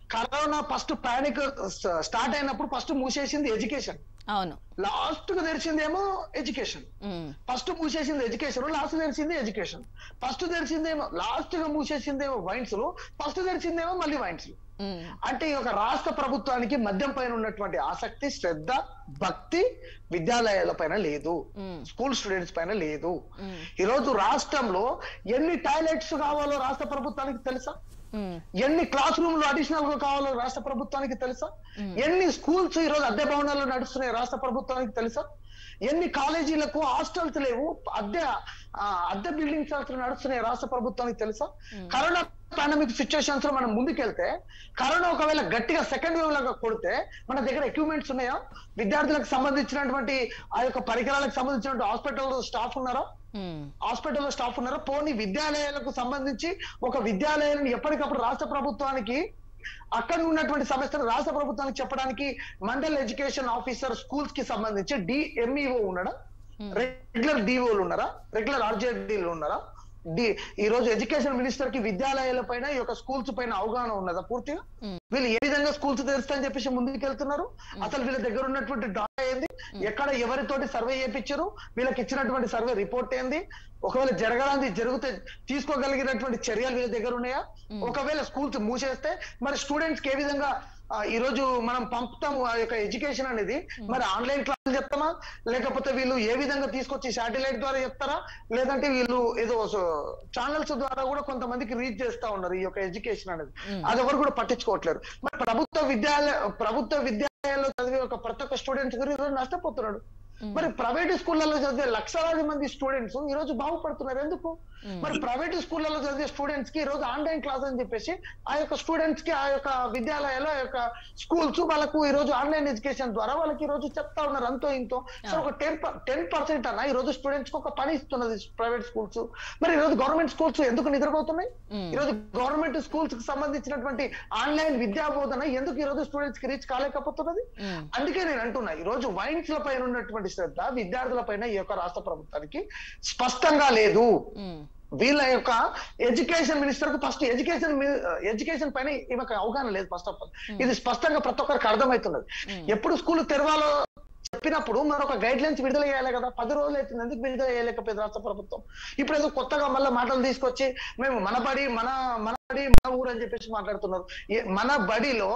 కరోనా ఫస్ట్ పానిక్ స్టార్ట్ అయినప్పుడు ఫస్ట్ మూసేసింది ఎడ్యుకేషన్ అవును లాస్ట్ గా తెరిచిందేమో ఎడ్యుకేషన్ ఉమ్, ఫస్ట్ మూసేసింది ఎడ్యుకేషన్ లాస్ట్ తెరిచింది ఎడ్యుకేషన్ ఫస్ట్ తెరిచిందేమో లాస్ట్ గా మూసేసిందేమో వైన్స్ ఫస్ట్ తెరిచిందేమో మళ్ళీ వైన్స్ ఉమ్, అంటే ఈ యొక్క రాష్ట్ర ప్రభుత్వానికి మద్యం పైన ఉన్నటువంటి ఆసక్తి శ్రద్ధ భక్తి విద్యాలయాల పైన లేదు ఉమ్, స్కూల్ స్టూడెంట్స్ పైన లేదు ఉమ్, ఈ రోజు రాష్ట్రంలో ఎన్ని టాయిలెట్స్ కావాలో రాష్ట్ర ప్రభుత్వానికి తెలుసా ఉమ్, ఎన్ని క్లాస్ రూమ్లు అడిషనల్ గా కావాలో రాష్ట్ర ప్రభుత్వానికి తెలుసా ఎన్ని స్కూల్స్ ఈ రోజు అద్దె భవనాల్లో నడుస్తున్నాయి రాష్ట్ర ప్రభుత్వానికి తెలుసా ఎన్ని కాలేజీలకు హాస్టల్స్ లేవు అద్దె ఆ, అద్దె బిల్డింగ్స్ అసలు నడుస్తున్నాయి రాష్ట్ర ప్రభుత్వానికి తెలుసా కరోనా పాండమిక్ సిచ్యువేషన్స్ లో మనం ముందుకెళ్తే కరోనా ఒకవేళ గట్టిగా సెకండ్ వేవ్ లాగా కొడితే మన దగ్గర ఎక్విప్మెంట్స్ ఉన్నాయా విద్యార్థులకు సంబంధించినటువంటి ఆ యొక్క పరికరాలకు సంబంధించినటువంటి హాస్పిటల్ స్టాఫ్ ఉన్నారా ఉమ్, హాస్పిటల్లో స్టాఫ్ ఉన్నారు పోనీ విద్యాలయాలకు సంబంధించి ఒక విద్యాలయాన్ని ఎప్పటికప్పుడు రాష్ట్ర ప్రభుత్వానికి అక్కడ ఉన్నటువంటి సమస్యలు రాష్ట్ర ప్రభుత్వానికి చెప్పడానికి మండల్ ఎడ్యుకేషన్ ఆఫీసర్ స్కూల్స్ కి సంబంధించి డిఎంఈఓ ఉన్నాడా రెగ్యులర్ డిఓలు ఉన్నారా రెగ్యులర్ ఆర్జేడీలు ఉన్నారా డి ఈ రోజు ఎడ్యుకేషన్ మినిస్టర్ కి విద్యాలయాల పైన ఈ యొక్క స్కూల్స్ పైన అవగాహన ఉన్నదా పూర్తిగా Hmm. వీళ్ళు ఏ విధంగా స్కూల్స్ తెరుస్తా అని చెప్పేసి ముందుకు వెళ్తున్నారు అసలు వీళ్ళ దగ్గర ఉన్నటువంటి డాటా ఏంది ఎక్కడ ఎవరితోటి సర్వే చేయించారు వీళ్ళకి ఇచ్చినటువంటి సర్వే రిపోర్ట్ ఏంది ఒకవేళ జరగడానికి జరిగితే తీసుకోగలిగినటువంటి చర్యలు వీళ్ళ దగ్గర ఉన్నాయా ఒకవేళ స్కూల్స్ మూసేస్తే మరి స్టూడెంట్స్ కి ఏ విధంగా ఆ, ఈ రోజు మనం పంపుతాము ఆ యొక్క ఎడ్యుకేషన్ అనేది మరి ఆన్లైన్ క్లాసులు చెప్తామా లేకపోతే వీళ్ళు ఏ విధంగా తీసుకొచ్చి శాటిలైట్ ద్వారా చెప్తారా లేదంటే వీళ్ళు ఏదో ఛానల్స్ ద్వారా కూడా కొంతమందికి రీచ్ చేస్తా ఉన్నారు ఈ యొక్క ఎడ్యుకేషన్ అనేది అది ఎవరు కూడా పట్టించుకోవట్లేరు మరి ప్రభుత్వ విద్యాలయ ప్రభుత్వ విద్యాలయాల్లో చదివే ఒక ప్రతి ఒక్క స్టూడెంట్స్ గురించి ఈరోజు నష్టపోతున్నాడు మరి ప్రైవేట్ స్కూళ్ళలో చదివే లక్షలాది మంది స్టూడెంట్స్ ఈ రోజు బాగుపడుతున్నారు ఎందుకు మరి ప్రైవేట్ స్కూళ్ళలో చదివే స్టూడెంట్స్ కి ఈ రోజు ఆన్లైన్ క్లాస్ అని చెప్పేసి ఆ యొక్క స్టూడెంట్స్ కి ఆ యొక్క విద్యాలయాల ఆ యొక్క స్కూల్స్ వాళ్ళకు ఈ రోజు ఆన్లైన్ ఎడ్యుకేషన్ ద్వారా వాళ్ళకి ఈ రోజు చెప్తా ఉన్నారు అంతో ఇంతో సో ఒక టెన్ టెన్ పర్సెంట్ అన్న ఈ రోజు స్టూడెంట్స్ కి ఒక పని ఇస్తున్నది ప్రైవేట్ స్కూల్స్ మరి ఈ రోజు గవర్నమెంట్ స్కూల్స్ ఎందుకు నిద్రపోతున్నాయి ఉమ్, ఈ రోజు గవర్నమెంట్ స్కూల్స్ కి సంబంధించినటువంటి ఆన్లైన్ విద్యా బోధన ఎందుకు ఈ రోజు స్టూడెంట్స్ కి రీచ్ కాలేకపోతున్నది ఉమ్, అందుకే నేను అంటున్నా ఈ రోజు వైన్స్ ల పైన ఉన్నటువంటి శ్రద్ధ విద్యార్థుల పైన ఈ యొక్క రాష్ట్ర ప్రభుత్వానికి స్పష్టంగా లేదు ఉమ్, వీళ్ళ యొక్క ఎడ్యుకేషన్ మినిస్టర్ కు ఫస్ట్ ఎడ్యుకేషన్ ఎడ్యుకేషన్ పైన ఈమెకు అవగాహన లేదు ఫస్ట్ ఆఫ్ ఆల్ ఇది స్పష్టంగా ప్రతి ఒక్కరికి అర్థమవుతున్నది ఎప్పుడు స్కూల్ తెరవాలో చెప్పినప్పుడు మరొక గైడ్ లైన్స్ విడుదల చేయాలి కదా పది రోజులు అవుతుంది ఎందుకు విడుదల చేయలేకపోయింది రాష్ట్ర ప్రభుత్వం ఇప్పుడు ఏదో కొత్తగా మళ్ళీ మాటలు తీసుకొచ్చి మేము మన బడి మన మన బడి మన ఊరు అని చెప్పేసి మాట్లాడుతున్నారు ఏ- మన బడిలో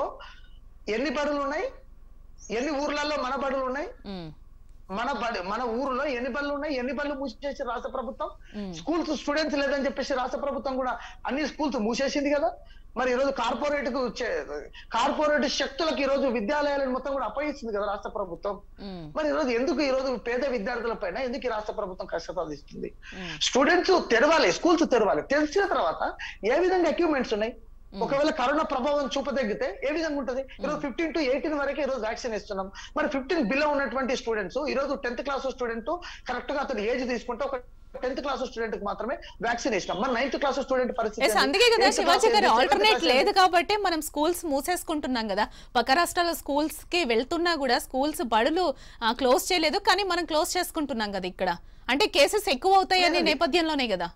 ఎన్ని బడులు ఉన్నాయి ఎన్ని ఊర్లలో మన బడులు ఉన్నాయి ఉమ్, మన బడి మన ఊరిలో ఎన్ని బళ్ళు ఉన్నాయి ఎన్ని బళ్ళు మూసేసి రాష్ట్ర ప్రభుత్వం ఉమ్. స్కూల్స్ స్టూడెంట్స్ లేదని చెప్పేసి రాష్ట్ర ప్రభుత్వం కూడా అన్ని స్కూల్స్ మూసేసింది కదా మరి ఈ రోజు కార్పొరేట్ కు కార్పొరేట్ శక్తులకు ఈ రోజు విద్యాలయాలను మొత్తం కూడా అప్పగిస్తుంది కదా రాష్ట్ర ప్రభుత్వం ఉమ్, మరి ఈ రోజు ఎందుకు ఈ రోజు పేద విద్యార్థుల పైన ఎందుకు ఈ రాష్ట్ర ప్రభుత్వం కష్టసాధిస్తుంది ఉమ్. స్టూడెంట్స్ తెరవాలి స్కూల్స్ తెరవాలి తెలిసిన తర్వాత ఏ విధంగా ఎక్విప్మెంట్స్ ఉన్నాయి ఒకవేళ కరోనా ప్రభావం చూపదగితే ఏ విధంగా ఉంటది ఈరోజు ఫిఫ్టీన్ టు ఎయిటీన్ వరకే ఈ రోజు వ్యాక్సిన్ ఇస్తున్నాం మరి ఫిఫ్టీన్ బిలో ఉన్నటువంటి స్టూడెంట్స్ ఈ రోజు టెన్త్ క్లాస్ స్టూడెంట్ కరెక్ట్ గా అతను ఏజ్ తీసుకుంటే ఒక టెన్త్ క్లాస్ స్టూడెంట్ కి మాత్రమే వ్యాక్సిన్ ఇస్తాం మరి నైన్త్ క్లాస్ స్టూడెంట్ పరిస్థితి ఎస్ ఏంది? అందుకే కదా Eighth శివాజీ class గారు ఏంది? Seventh ఆల్టర్నేట్ class లేదు ఏంది? కాబట్టి మనం స్కూల్స్ మూసేసుకుంటున్నాం కదా పక్క రాష్ట్రాల స్కూల్స్ కి వెళ్తున్నా కూడా స్కూల్స్ బడులు క్లోజ్ చేయలేదు కానీ మనం క్లోజ్ చేసుకుంటున్నాం కదా ఇక్కడ అంటే కేసెస్ ఎక్కువ అవుతాయనే లేదండి. నేపథ్యంలోనే కదా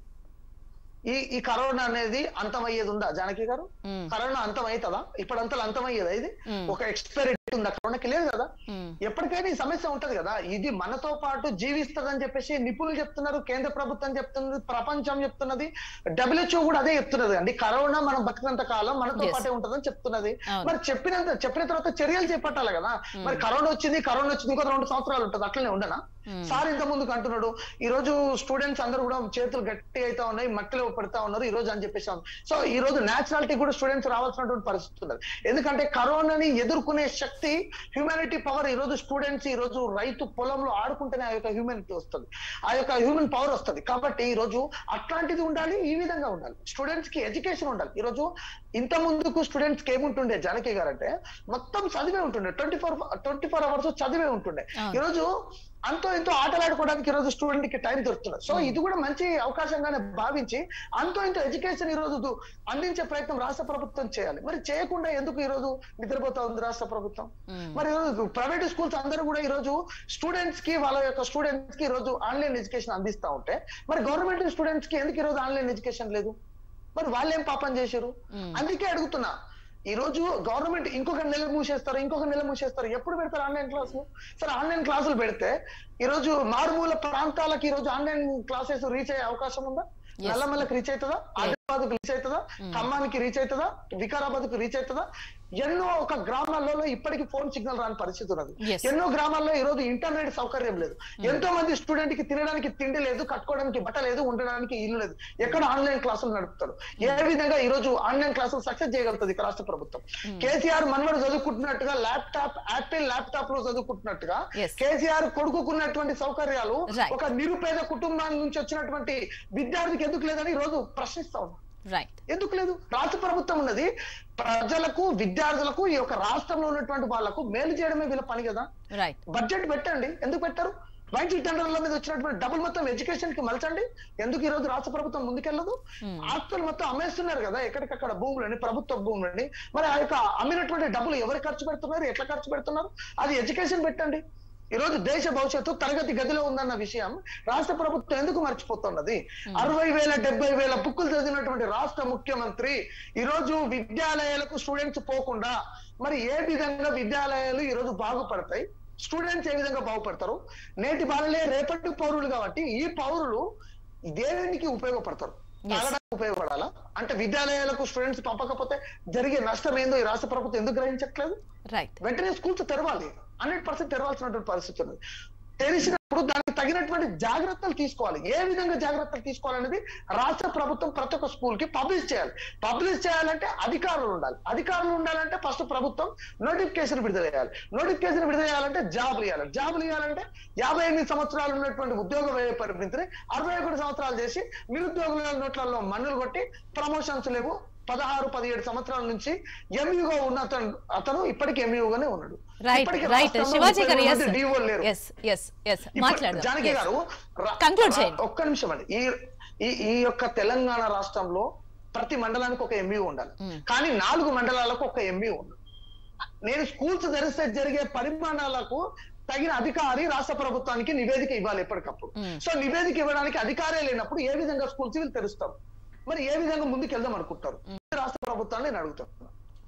ఈ ఈ కరోనా అనేది అంతమయ్యేది ఉందా జానకి గారు ఉమ్, కరోనా అంతమవుతుందా ఇప్పుడంతా అంతమయ్యేదా ఇది ఉమ్, ఒక ఎక్స్పైరీ ఉందా కరోనాకి లేదు కదా ఉమ్, ఎప్పటికైనా ఈ సమస్య ఉంటది కదా ఇది మనతో పాటు జీవిస్తదని చెప్పేసి నిపుణులు చెప్తున్నారు కేంద్ర ప్రభుత్వం చెప్తున్నది ప్రపంచం చెప్తున్నది డబ్ల్యూహెచ్ఓ కూడా అదే చెప్తున్నది అండి కరోనా మనం బతికినంత కాలం మనతో Yes. పాటే ఉంటదని చెప్తున్నది అవును. మరి చెప్పినంత చెప్పిన తర్వాత చర్యలు చేపట్టాలి కదా మరి కరోనా వచ్చింది కరోనా వచ్చింది ఇంకో రెండు సంవత్సరాలు ఉంటుంది అట్లనే ఉండనా ఉమ్, సార్ ఇంత ముందుకు అంటున్నాడు ఈ రోజు స్టూడెంట్స్ అందరూ కూడా చేతులు గట్టి అవుతా ఉన్నాయి మట్టిలో పడతా ఉన్నారు ఈ రోజు అని చెప్పేసి అన్నారు. సో ఈ రోజు నేచురాలిటీ కూడా స్టూడెంట్స్ రావాల్సినటువంటి పరిస్థితి ఉన్నది ఎందుకంటే కరోనాని ఎదుర్కొనే శక్తి హ్యూమానిటీ పవర్ ఈ రోజు స్టూడెంట్స్ ఈ రోజు రైతు పొలంలో ఆడుకుంటేనే ఆ యొక్క హ్యూమానిటీ వస్తుంది ఆ యొక్క హ్యూమన్ పవర్ వస్తుంది కాబట్టి ఈ రోజు అట్లాంటిది ఉండాలి ఈ విధంగా ఉండాలి స్టూడెంట్స్ కి ఎడ్యుకేషన్ ఉండాలి ఈ రోజు ఇంత ముందుకు స్టూడెంట్స్ కి ఏముంటుండే జానకి గారు అంటే మొత్తం చదివే ఉంటుండే twenty four twenty four hours చదివే ఉంటుండే అవును. ఈ రోజు అంతో ఇంతో ఆటలాడుకోవడానికి ఈ రోజు స్టూడెంట్ కి టైం దొరుకుతుంది సో ఇది కూడా మంచి అవకాశంగానే భావించి అంతో ఇంతో ఎడ్యుకేషన్ ఈ రోజు దు- అందించే ప్రయత్నం రాష్ట్ర ప్రభుత్వం చేయాలి మరి చేయకుండా ఎందుకు ఈ రోజు నిద్రపోతా ఉంది రాష్ట్ర ప్రభుత్వం ఉమ్, మరి ఈరోజు ప్రైవేట్ స్కూల్స్ అందరూ కూడా ఈ రోజు స్టూడెంట్స్ కి వాళ్ళ యొక్క స్టూడెంట్స్ కి ఈ రోజు ఆన్లైన్ ఎడ్యుకేషన్ అందిస్తా ఉంటే మరి గవర్నమెంట్ స్టూడెంట్స్ కి ఎందుకు ఈ రోజు ఆన్లైన్ ఎడ్యుకేషన్ లేదు మరి వాళ్ళు ఏం పాపం చేశారు ఉమ్, అందుకే అడుగుతున్నా ఈ రోజు గవర్నమెంట్ ఇంకొక నెల మూసేస్తారు ఇంకొక నెల మూసేస్తారు ఎప్పుడు పెడతారు ఆన్లైన్ క్లాసులు సరే ఆన్లైన్ క్లాసులు పెడితే ఈ రోజు మారుమూల ప్రాంతాలకు ఈ రోజు ఆన్లైన్ క్లాసెస్ రీచ్ అయ్యే అవకాశం ఉందా Yes. నల్లమల్లకి రీచ్ అవుతుందా ఆదిలాబాద్ రీచ్ అవుతుందా Mm. ఖమ్మానికి రీచ్ అవుతుందా వికారాబాద్ కు రీచ్ అవుతుందా ఎన్నో ఒక గ్రామాలలో ఇప్పటికీ ఫోన్ సిగ్నల్ రాని పరిస్థితి ఉన్నది Yes. ఎన్నో గ్రామాల్లో ఈ రోజు ఇంటర్నెట్ సౌకర్యం లేదు ఎంతో మంది స్టూడెంట్ కి తినడానికి తిండి లేదు కట్టుకోవడానికి బట్ట లేదు ఉండడానికి ఇల్లు లేదు ఎక్కడ ఆన్లైన్ క్లాసులు నడుపుతారు ఏ విధంగా ఈ రోజు ఆన్లైన్ క్లాసులు సక్సెస్ చేయగలుగుతుంది ఇక రాష్ట్ర ప్రభుత్వం కేసీఆర్ మనవడు చదువుకుంటున్నట్టుగా ల్యాప్టాప్ యాపిల్ ల్యాప్టాప్ లో చదువుకుంటున్నట్టుగా Yes. కేసీఆర్ కొడుకుకున్నటువంటి సౌకర్యాలు Right. ఒక నిరుపేద కుటుంబాల నుంచి వచ్చినటువంటి విద్యార్థికి ఎందుకు లేదని ఈ రోజు ప్రశ్నిస్తా ఉన్నాం రైట్ ఎందుకు లేదు రాష్ట్ర ప్రభుత్వం ఉన్నది ప్రజలకు విద్యార్థులకు ఈ యొక్క రాష్ట్రంలో ఉన్నటువంటి వాళ్ళకు మేలు చేయడమే వీళ్ళ పని కదా రైట్ బడ్జెట్ పెట్టండి ఎందుకు పెట్టారు వైద్య టెండర్ల మీద వచ్చినటువంటి డబ్బులు మొత్తం ఎడ్యుకేషన్ కి మలచండి ఎందుకు ఈ రోజు రాష్ట్ర ప్రభుత్వం ముందుకెళ్ళదు ఆస్తులు మొత్తం అమ్మేస్తున్నారు కదా ఎక్కడికక్కడ భూములని ప్రభుత్వ భూములని మరి ఆ యొక్క అమ్మినటువంటి డబ్బులు ఎవరు ఖర్చు పెడుతున్నారు ఎట్లా ఖర్చు పెడుతున్నారు అది ఎడ్యుకేషన్ పెట్టండి ఈ రోజు దేశ భవిష్యత్తు తరగతి గదిలో ఉందన్న విషయం రాష్ట్ర ప్రభుత్వం ఎందుకు మర్చిపోతున్నది అరవై వేల డెబ్బై వేల బుక్కులు చదివినటువంటి రాష్ట్ర ముఖ్యమంత్రి ఈ రోజు విద్యాలయాలకు స్టూడెంట్స్ పోకుండా మరి ఏ విధంగా విద్యాలయాలు ఈ రోజు బాగుపడతాయి స్టూడెంట్స్ ఏ విధంగా బాగుపడతారు నేటి బాలలే రేపటి పౌరులు కాబట్టి ఈ పౌరులు దేనికి ఉపయోగపడతారు Yes. తాగడానికి ఉపయోగపడాలా అంటే విద్యాలయాలకు స్టూడెంట్స్ పంపకపోతే జరిగే నష్టం ఏందో ఈ రాష్ట్ర ప్రభుత్వం ఎందుకు గ్రహించట్లేదు రైట్ వెంటనే స్కూల్స్ తెరవాలి హండ్రెడ్ పర్సెంట్ తెరవాల్సినటువంటి పరిస్థితి ఉన్నది తెలిసినప్పుడు దానికి తగినటువంటి జాగ్రత్తలు తీసుకోవాలి ఏ విధంగా జాగ్రత్తలు తీసుకోవాలనేది రాష్ట్ర ప్రభుత్వం ప్రతి ఒక్క స్కూల్ కి పబ్లిష్ చేయాలి పబ్లిష్ చేయాలంటే అధికారులు ఉండాలి అధికారులు ఉండాలంటే ఫస్ట్ ప్రభుత్వం నోటిఫికేషన్ విడుదల చేయాలి నోటిఫికేషన్ విడుదల చేయాలంటే జాబులు ఇవ్వాలి జాబులు ఇవ్వాలంటే యాభై ఎనిమిది సంవత్సరాలు ఉన్నటువంటి ఉద్యోగ వ్యయ పరిమితిని అరవై ఒకటి సంవత్సరాలు చేసి నిరుద్యోగుల నోట్లలో మన్నులు కొట్టి ప్రమోషన్స్ లేవు పదహారు పదిహేడు సంవత్సరాల నుంచి ఎంయూగా ఉన్న అతను అతను ఇప్పటికి ఎంయూగానే ఉన్నాడు రైట్ ఇప్పటికి రైట్ రాష్ట్రంలో శివాజీ గారు ముప్పై ఎస్ మంది DO లు లేరు. ఎస్ ఎస్ ఎస్ ఇప్పుడు మాట్లాడదాం జానకి Yes. గారు రా- Conclude రా- చేయండి. ఒక్క నిమిషం అండి ఈ ఈ ఈ యొక్క తెలంగాణ రాష్ట్రంలో ప్రతి మండలానికి ఒక ఎంఈ ఉండాలి Mm. కానీ నాలుగు మండలాలకు ఒక ఎంఈ ఉండాలి నేను స్కూల్స్ తెరిస్తే జరిగే పరిమాణాలకు తగిన అధికారి రాష్ట్ర ప్రభుత్వానికి నివేదిక ఇవ్వాలి ఎప్పటికప్పుడు Mm. సో నివేదిక ఇవ్వడానికి అధికారే లేనప్పుడు ఏ విధంగా స్కూల్స్ వీళ్ళు తెరుస్తారు మరి ఏ విధంగా ముందుకు వెళ్దాం అనుకుంటారు రాష్ట్ర ప్రభుత్వాన్ని నేను అడుగుతాను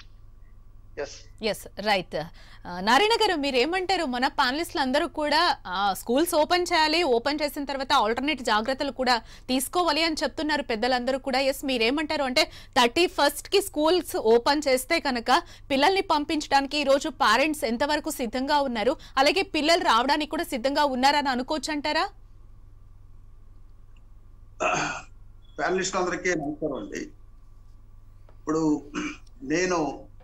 ఎస్ ఎస్ రైట్ నారాయణ గారు మీరు ఏమంటారు మన పానలిస్టులు అందరూ కూడా స్కూల్స్ ఓపెన్ చేయాలి ఓపెన్ చేసిన తర్వాత ఆల్టర్నేట్ జాగ్రత్తలు కూడా తీసుకోవాలి అని చెప్తున్నారు పెద్దలందరూ కూడా ఎస్ మీరేమంటారు అంటే థర్టీ ఫస్ట్ కి స్కూల్స్ ఓపెన్ చేస్తే కనుక పిల్లల్ని పంపించడానికి ఈ రోజు పేరెంట్స్ ఎంతవరకు సిద్ధంగా ఉన్నారు అలాగే పిల్లలు రావడానికి కూడా సిద్ధంగా ఉన్నారని అనుకోవచ్చు అంటారా ప్యానలిస్ట్ అందరికీ నమస్కారం అండి ఇప్పుడు నేను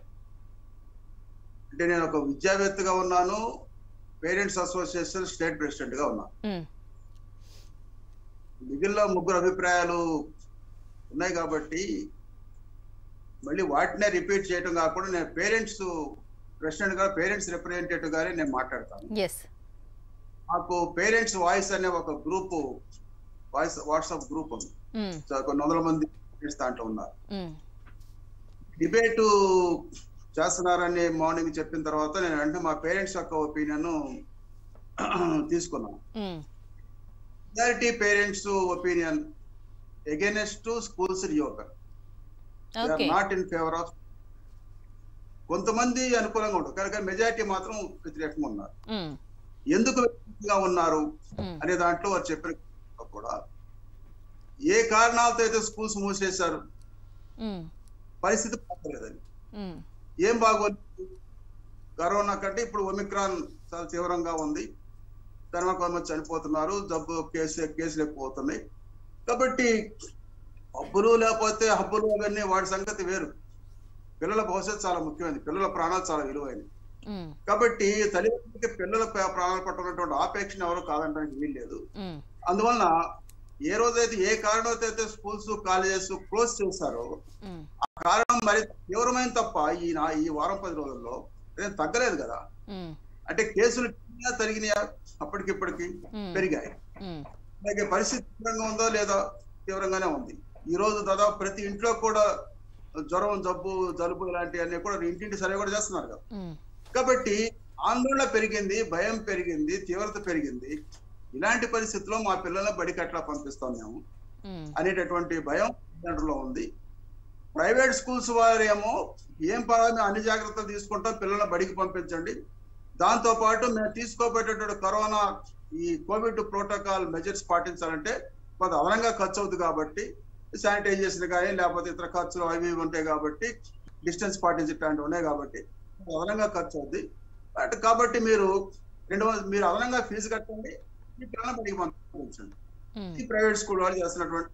అంటే నేను ఒక విద్యావేత్తగా ఉన్నాను పేరెంట్స్ అసోసియేషన్ స్టేట్ ప్రెసిడెంట్ గా ఉన్నాను ఉమ్, మిగిలిన ముగ్గురు అభిప్రాయాలు ఉన్నాయి కాబట్టి మళ్ళీ వాటినే రిపీట్ చేయడం కాకుండా నేను పేరెంట్స్ ప్రెసిడెంట్ గా పేరెంట్స్ రిప్రజెంటేటివ్ గానే నేను మాట్లాడతాను ఎస్ నాకు పేరెంట్స్ వాయిస్ అనే ఒక గ్రూప్ వాయిస్ వాట్సాప్ గ్రూప్ ఉంది ఉమ్, సో కొన్ని వందల మంది parents దాంట్లో ఉన్నారు ఉమ్, డిబేట్ చేస్తున్నారని మార్నింగ్ చెప్పిన తర్వాత నేను అంటే మా పేరెంట్స్ యొక్క ఒపీనియన్ తీసుకున్నాను um, majority parents opinion against schools reopen okay not in favour of కొంతమంది అనుకూలంగా ఉంటారు కనుక మెజారిటీ మాత్రం వ్యతిరేకంగా ఉన్నారు ఉమ్, ఎందుకు వ్యతిరేకంగా ఉన్నారు ఉమ్, అనే దాంట్లో వారు చెప్పిన కూడా ఏ కారణాలతో అయితే స్కూల్స్ మూసేశారు ఉమ్, పరిస్థితి బాగోలేదని ఉమ్, ఏం బాగోలేదు కరోనా కంటే ఇప్పుడు ఒమిక్రాన్ చాలా తీవ్రంగా ఉంది కరోనా కొంతమంది చనిపోతున్నారు జబ్బు కేసు కేసులు ఎక్కువ అవుతున్నాయి కాబట్టి హబ్బులు లేకపోతే హబ్బులు అవన్నీ వాటి సంగతి వేరు పిల్లల భవిష్యత్తు చాలా ముఖ్యమైనది పిల్లల ప్రాణాలు చాలా విలువైనవి ఉమ్, కాబట్టి తల్లిదండ్రులకి పిల్లల ప్రా- ప్రాణాలు పట్టుకున్నటువంటి ఆపేక్షను ఎవరు కాదంటానికి వీలు లేదు ఉమ్, అందువలన ఏ రోజైతే ఏ కారణంతో అయితే స్కూల్స్ కాలేజెస్ క్లోజ్ చేశారో ఉమ్, ఆ కారణం మరి తీవ్రమైన తప్ప ఈ నా ఈ వారం పది రోజుల్లో ఏం తగ్గలేదు కదా ఉమ్, అంటే కేసులు పెరిగినా తరిగినాయా అప్పటికిప్పటికి ఉమ్, పెరిగాయి ఉమ్, అలాగే పరిస్థితి తీవ్రంగా ఉందో లేదా తీవ్రంగానే ఉంది ఈ రోజు దాదాపు ప్రతి ఇంట్లో కూడా జ్వరం జబ్బు జలుబు ఇలాంటివన్నీ కూడా ఇంటింటి సర్వే కూడా చేస్తున్నారు కదా ఉమ్, కాబట్టి ఆందోళన పెరిగింది భయం పెరిగింది తీవ్రత పెరిగింది ఇలాంటి పరిస్థితుల్లో మా పిల్లల్ని బడికి ఎట్లా పంపిస్తాం మేము ఉమ్, అనేటటువంటి భయం తల్లిదండ్రుల్లో ఉంది ప్రైవేట్ స్కూల్స్ వారేమో ఏం పర్వాలేదు మేము అన్ని జాగ్రత్తలు తీసుకుంటాం పిల్లల్ని బడికి పంపించండి దాంతో పాటు మేము తీసుకోబోయేటటువంటి కరోనా ఈ కోవిడ్ ప్రోటోకాల్ మెజర్స్ పాటించాలంటే కొంత అదనంగా ఖర్చు అవుతుంది కాబట్టి శానిటైజేషన్ కానీ లేకపోతే ఇతర ఖర్చులు అవి ఇవి ఉంటాయి కాబట్టి డిస్టెన్స్ పాటించడానికి ఉన్నాయి కాబట్టి అదనంగా ఖర్చు అవుద్ది బట్ కాబట్టి మీరు రెండు వందలు- మీరు అదనంగా ఫీజు కట్టండి మీ పిల్లల్ని బడికి పంపించండి ఉమ్, ఈ ప్రైవేట్ స్కూల్ వాళ్ళు చేస్తున్నటువంటి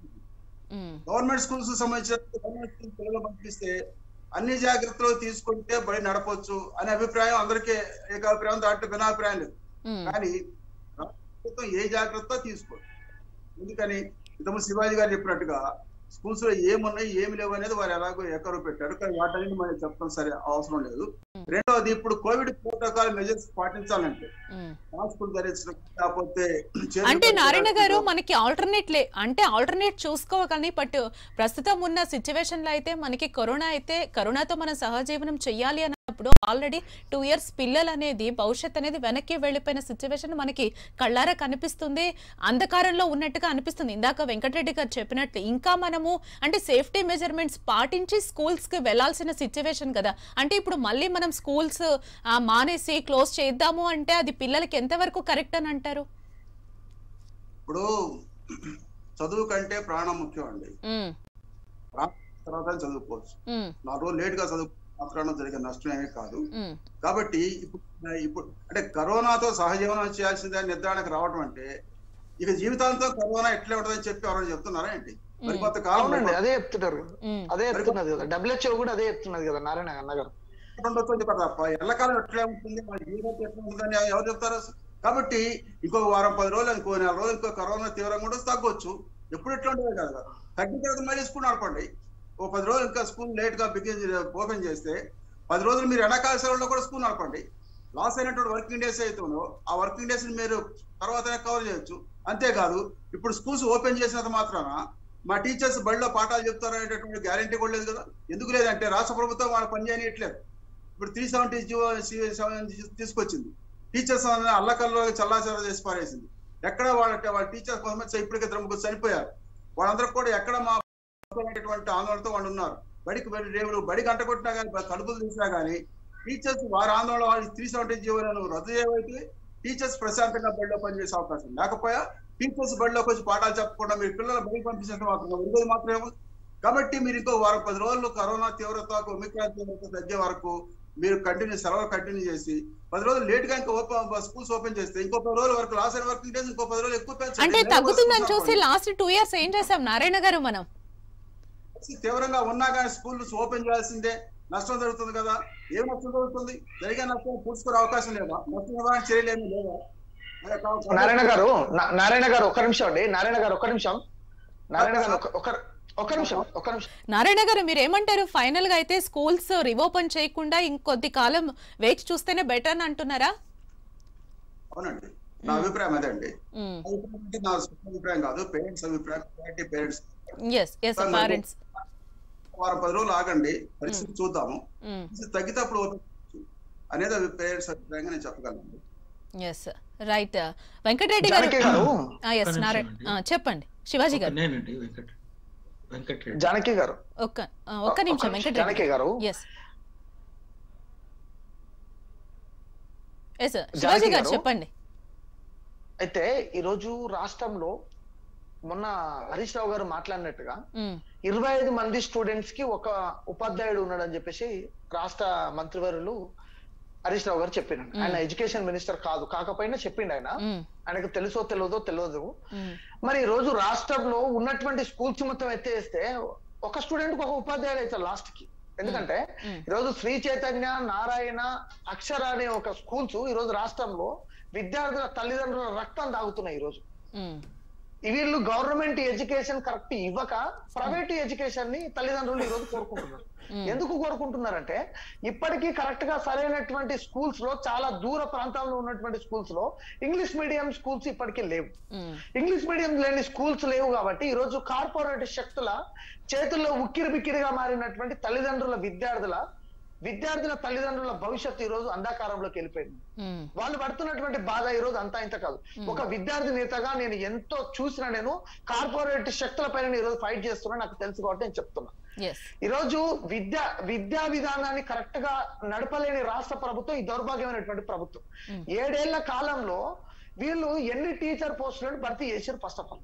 ఉమ్, గవర్నమెంట్ స్కూల్స్ సంబంధించిన గవర్నమెంట్ స్కూల్ పిల్లలు పంపిస్తే అన్ని జాగ్రత్తలు తీసుకుంటే బడి నడపొచ్చు అనే అభిప్రాయం అందరికీ ఏకాభిప్రాయం దాంట్లో భిన్నాభిప్రాయం లేదు ఉమ్, కానీ రాష్ట్ర ప్రభుత్వం ఏ జాగ్రత్త తీసుకోదు ఎందుకని ఇంతకుముందు శివాజీ గారు చెప్పినట్టుగా స్కూల్స్ లో ఏమున్నాయి ఏమి లేవు అనేది వారు ఎలాగో ఎకరు పెట్టారు కానీ వాటన్నిటి మనం చెప్పడం సరే అవసరం లేదు రెండవది ఇప్పుడు కోవిడ్ ప్రోటోకాల్ మెజర్స్ పాటించాలంటే ఉమ్. మాస్కులు ధరించడం లేకపోతే చేతులు అంటే నారాయణ గారు కట్టుకోవడం. మనకి ఆల్టర్నేట్ లే అంటే ఆల్టర్నేట్ చూసుకోవాలి బట్ ప్రస్తుతం ఉన్న సిచ్యువేషన్ లో అయితే మనకి కరోనా అయితే కరోనాతో మనం సహజీవనం చెయ్యాలి అన్నప్పుడు ఆల్రెడీ టూ ఇయర్స్ పిల్లలు అనేది భవిష్యత్ అనేది వెనక్కి వెళ్ళిపోయిన సిచ్యువేషన్ మనకి కళ్ళారా కనిపిస్తుంది అంధకారంలో ఉన్నట్టుగా అనిపిస్తుంది ఇందాక వెంకటరెడ్డి గారు చెప్పినట్లు ఇంకా మనము అంటే సేఫ్టీ మెజర్మెంట్స్ పాటించి స్కూల్స్ కి వెళ్లాల్సిన సిచ్యువేషన్ కదా అంటే ఇప్పుడు మళ్ళీ మనం స్కూల్స్ మానేసి క్లోజ్ చేద్దాము అంటే అది పిల్లలకి ఎంతవరకు కరెక్ట్ అని అంటారు ఇప్పుడు చదువు కంటే ప్రాణం ముఖ్యం అండి ఉమ్, తర్వాత చదువుకోవచ్చు ఉమ్, నాలుగు రోజులు లేట్ గా చదువు మాత్రాన జరిగే నష్టం ఏమీ కాదు ఉమ్, కాబట్టి ఇప్పుడు ఇప్పుడు అంటే కరోనాతో సహజీవనం చేయాల్సిందే నిర్ధారణకు రావడం అంటే ఇక జీవితాంతం కరోనా ఎట్లే ఉంటుందని చెప్పి ఎవరైనా చెప్తున్నారా ఏంటి మరి ఉమ్. కొంతకాలం అవునండి అదే చెప్తున్నారు కదా. ఉమ్, అదే చెప్తున్నది కదా డబ్ల్యూహెచ్ఓ కూడా అదే చెప్తున్నది కదా నారాయణ అన్న గారు ఉండొచ్చు అని చెప్పారు తప్ప ఎల్లకాలం ఎట్లా ఉంటుంది మన జీవితం ఎట్లా ఉంటుందని ఎవరు చెప్తారు అసలు? కాబట్టి ఇంకో వారం పది రోజులు ఇంకో నెల రోజులు ఇంకో కరోనా తీవ్రంగా కూడా తగ్గొచ్చు ఎప్పుడు ఎట్లా ఉండేది కదా తగ్గిన తర్వాత మళ్ళీ స్కూల్ నడపండి ఓ పది రోజులు ఇంకా స్కూల్ లేట్ గా బిగిన్ ఓపెన్ చేస్తే పది రోజులు మీరు ఎండాకాల సెలవుల్లో కూడా స్కూల్ నడపండి లాస్ అయినటువంటి వర్కింగ్ డేస్ అయితే ఉందో ఆ వర్కింగ్ డేస్ మీరు తర్వాత కవర్ చేయొచ్చు అంతేకాదు ఇప్పుడు స్కూల్స్ ఓపెన్ చేసినంత మాత్రాన మా టీచర్స్ బడిలో పాఠాలు చెప్తారనేటటువంటి గ్యారంటీ కూడా లేదు కదా ఎందుకు లేదంటే రాష్ట్ర ప్రభుత్వం వాళ్ళ పని చేయనియట్లేదు ఇప్పుడు త్రీ సెవెంటీ జీవో తీసుకొచ్చింది టీచర్స్ అల్లకల్లో చల్లాచల్లా చేసి పారేసింది ఎక్కడ వాళ్ళ వాళ్ళ టీచర్స్ కొంతమంది ఇప్పటికే ఇద్దరు ముగ్గురు చనిపోయారు వాళ్ళందరూ కూడా ఎక్కడ మా అనేటువంటి ఆందోళనతో వాళ్ళు ఉన్నారు బడికి బడి రేవులు బడి గంట కొట్టినా కానీ తలుపులు తీసినా కానీ టీచర్స్ వారి ఆందోళన వాళ్ళు త్రీ సెవెంటీ జీవోలను రద్దు చేయబోతే టీచర్స్ ప్రశాంతంగా బడిలో పనిచేసే అవకాశం లేకపోయా టీచర్స్ బడిలోకి వచ్చి పాఠాలు చెప్పకుండా మీరు పిల్లలు బడికి పంపించినంత మాత్రం ఉరిగేది మాత్రం ఏమో కాబట్టి మీరు ఇంకో వారం పది రోజులు కరోనా తీవ్రత ఒమిక్రాన్ తీవ్రత తగ్గే వరకు మీరు కంటిన్యూ సెలవు కంటిన్యూ చేసి పది రోజులు లేట్ గా ఇంకా ఓపెన్ స్కూల్స్ ఓపెన్ చేస్తే ఇంకో పది రోజుల వరకు లాస్ట్ అయిన వర్కింగ్ డేస్ ఇంకో పది రోజులు ఎక్కువ పెంచండి. అంటే నెలకు తగ్గుతుందని వస్తుంది చూసి లాస్ట్ టూ ఇయర్స్ ఏం చేసాం నారాయణ గారు మనం పరిస్థితి తీవ్రంగా ఉన్నా కానీ స్కూల్స్ ఓపెన్ చేయాల్సిందే నష్టం జరుగుతుంది కదా ఏం నష్టం జరుగుతుంది జరిగే నష్టం పూడ్చుకునే అవకాశం లేదా నష్టం నివారణ చర్యలు ఏమీ లేదా అదే కా- నారాయణ గారు నా- నారాయణ గారు ఒక్క నిమిషం అండి నారాయణ గారు ఒక్క నిమిషం నారాయణ గారు ఒక- ఒక ఒక్క నిమిషం ఒక్క నిమిషం నారాయణ గారు మీరు ఏమంటారు ఫైనల్ గా అయితే స్కూల్స్ రిఓపెన్ చేయకుండా ఇంకొద్ది కాలం వేచి చూస్తేనే బెటర్ అని అంటున్నారా అవునండి నా అభిప్రాయం అదే అండి ఉమ్, అభిప్రాయం అంటే నా సొంత అభిప్రాయం కాదు పేరెంట్స్ అభిప్రాయం పేరెంట్స్ ఎస్ ఎస్ పేరెంట్స్ వారం పది రోజులు ఆగండి పరిస్థితి చూద్దాము ఉమ్, పరిస్థితి తగ్గితే అప్పుడు ఓపెన్ చేయొచ్చు అనేది అవి పేరెంట్స్ అభిప్రాయంగా నేను చెప్పగలను ఎస్ రైట్ వెంకటరెడ్డి గారు జానకి గారు ఎస్ ఒక్క నారాయణ నిమిషం ఆ, చెప్పండి శివాజీ ఒక గారు నేనండి వెంకట్ వెంకట్రెడ్డి జానకి గారు ఒక్క ఆ, ఒక్క నిమిషం జానకి వెంకటరెడ్డి గారు ఎస్ ఎస్ శివాజీ గారు గారు? చెప్పండి అయితే ఈ రోజు రాష్ట్రంలో మొన్న హరీష్ రావు గారు మాట్లాడినట్టుగా ఉమ్, ఇరవై ఐదు మంది స్టూడెంట్స్ కి ఒక ఉపాధ్యాయుడు ఉన్నాడని చెప్పేసి రాష్ట్ర మంత్రివర్యులు హరీష్ రావు గారు చెప్పినాడు ఆయన ఎడ్యుకేషన్ మినిస్టర్ కాదు కాకపోయినా చెప్పిండు ఆయన ఉమ్, ఆయనకు తెలుసో తెలియదో తెలియదు ఉమ్, మరి ఈ రోజు రాష్ట్రంలో ఉన్నటువంటి స్కూల్స్ మొత్తం ఎత్తేస్తే ఒక స్టూడెంట్ కి ఒక ఉపాధ్యాయుడు అవుతారు లాస్ట్ కి ఎందుకంటే ఉమ్. ఈ రోజు శ్రీ చైతన్య నారాయణ అక్షర అనే ఒక స్కూల్స్ ఈ రోజు రాష్ట్రంలో విద్యార్థుల తల్లిదండ్రుల రక్తం తాగుతున్నాయి ఈ రోజు ఉమ్, వీళ్ళు గవర్నమెంట్ ఎడ్యుకేషన్ కరెక్ట్ ఇవ్వక ప్రైవేట్ ఎడ్యుకేషన్ ని తల్లిదండ్రులు ఈ రోజు కోరుకుంటున్నారు ఉమ్. ఎందుకు కోరుకుంటున్నారంటే ఇప్పటికీ కరెక్ట్ గా సరైనటువంటి స్కూల్స్ లో చాలా దూర ప్రాంతాల్లో ఉన్నటువంటి స్కూల్స్ లో ఇంగ్లీష్ మీడియం స్కూల్స్ ఇప్పటికీ లేవు ఉమ్, ఇంగ్లీష్ మీడియం లేని స్కూల్స్ లేవు కాబట్టి ఈ రోజు కార్పొరేట్ శక్తుల చేతుల్లో ఉక్కిరి బిక్కిరిగా మారినటువంటి తల్లిదండ్రుల విద్యార్థుల విద్యార్థుల తల్లిదండ్రుల భవిష్యత్తు ఈ రోజు అంధకారంలోకి వెళ్ళిపోయింది ఉమ్, వాళ్ళు పడుతున్నటువంటి బాధ ఈ రోజు అంతా ఇంత కాదు ఒక విద్యార్థి నేతగా నేను ఎంతో చూసిన నేను కార్పొరేట్ శక్తుల పైన ఈ రోజు ఫైట్ చేస్తున్నా నాకు తెలుసు కాబట్టి నేను చెప్తున్నా ఎస్ ఈ రోజు విద్యా విద్యా విధానాన్ని కరెక్ట్ గా నడపలేని రాష్ట్ర ప్రభుత్వం ఈ దౌర్భాగ్యమైనటువంటి ప్రభుత్వం Mm. ఏడేళ్ల కాలంలో వీళ్ళు ఎన్ని టీచర్ పోస్టులను భర్తీ చేశారు ఫస్ట్ ఆఫ్ ఆల్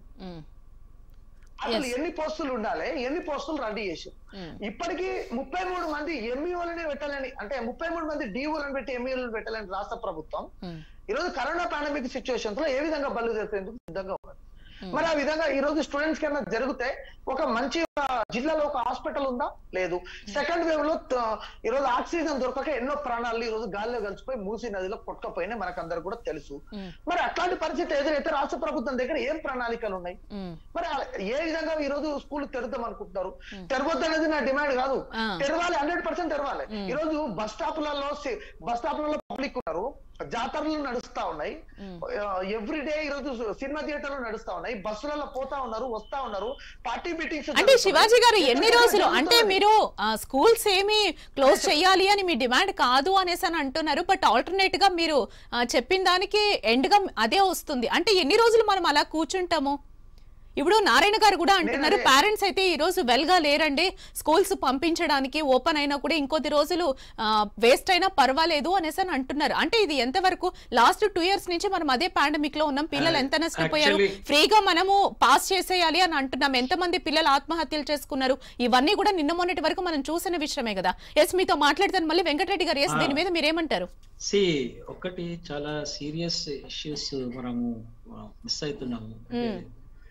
అసలు Yes. ఎన్ని పోస్టులు ఉండాలి ఎన్ని పోస్టులు రెడీ చేశారు ఇప్పటికీ ముప్పై మూడు మంది ఎంఈఓలనే పెట్టాలని అంటే ముప్పై మూడు మంది డిఓలను పెట్టి ఎంఈఓలను పెట్టాలని రాష్ట్ర ప్రభుత్వం ఈ రోజు కరోనా పాండమిక్ సిచ్యువేషన్స్ లో ఏ విధంగా బలు తెచ్చేందుకు సిద్ధంగా ఉన్నారు మరి ఆ విధంగా ఈ రోజు స్టూడెంట్స్ కన్నా జరిగితే ఒక మంచి ఆ, జిల్లాలో ఒక హాస్పిటల్ ఉందా లేదు సెకండ్ వేవ్ లో త- ఈ రోజు ఆక్సిజన్ దొరకక ఎన్నో ప్రాణాలు ఈ రోజు గాల్లో కలిసిపోయి మూసీ నదిలో కొట్టుకపోయినాయి మనకందరు కూడా తెలుసు మరి అట్లాంటి పరిస్థితి ఎదురైతే రాష్ట్ర ప్రభుత్వం దగ్గర ఏం ప్రణాళికలు ఉన్నాయి మరి ఆ- ఏ విధంగా ఈ రోజు స్కూల్ తెరుద్దాం అనుకుంటున్నారు తెరవద్దు అనేది నా డిమాండ్ కాదు ఆ. తెరవాలి హండ్రెడ్ పర్సెంట్ తెరవాలి ఈ రోజు బస్ స్టాప్లలో బస్ స్టాప్లలో పబ్లిక్ ఉన్నారు జాతరలు నడుస్తా ఉన్నాయి ఎవ్రీ డే ఈ రోజు సినిమా థియేటర్లు నడుస్తా ఉన్నాయి బస్సులలో పోతా ఉన్నారు వస్తా ఉన్నారు పార్టీ మీటింగ్స్ అంటే శివాజీ గారు ఎన్ని రోజులు అంటే మీరు ఆ, స్కూల్స్ ఏమి క్లోజ్ చేయాలి అని మీ డిమాండ్ కాదు అనేసి అని అంటున్నారు బట్ ఆల్టర్నేట్ గా మీరు ఆ, చెప్పిన దానికి ఎండ్ గా అదే వస్తుంది అంటే ఎన్ని రోజులు మనం అలా కూర్చుంటాము ఇప్పుడు నారాయణ గారు కూడా అంటున్నారు నేనదే- పేరెంట్స్ అయితే ఈ రోజు వెల్ గా లేరండి స్కూల్స్ పంపించడానికి ఓపెన్ అయినా కూడా ఇంకొద్ది రోజులు వేస్ట్ అయినా పర్వాలేదు అనేసి అని అంటున్నారు అంటే ఇది ఎంతవరకు లాస్ట్ టూ ఇయర్స్ నుంచి మనం అదే పాండమిక్ లో ఉన్నాం పిల్లలు ఎంత నష్టపోయారు Actually- ఫ్రీగా మనము పాస్ చేసేయాలి అని అంటున్నాం ఎంతమంది పిల్లలు ఆత్మహత్యలు చేసుకున్నారు ఇవన్నీ కూడా నిన్న మొన్నటి వరకు మనం చూసిన విషయమే కదా ఎస్ మీతో మాట్లాడతాను మళ్ళీ వెంకటరెడ్డి గారు ఎస్ ఆ. దీని మీద మీరేమంటారు సి ఒకటి చాలా సీరియస్ ఇష్యూస్ మనము మిస్ అవుతున్నాము అంటే మ్మ్.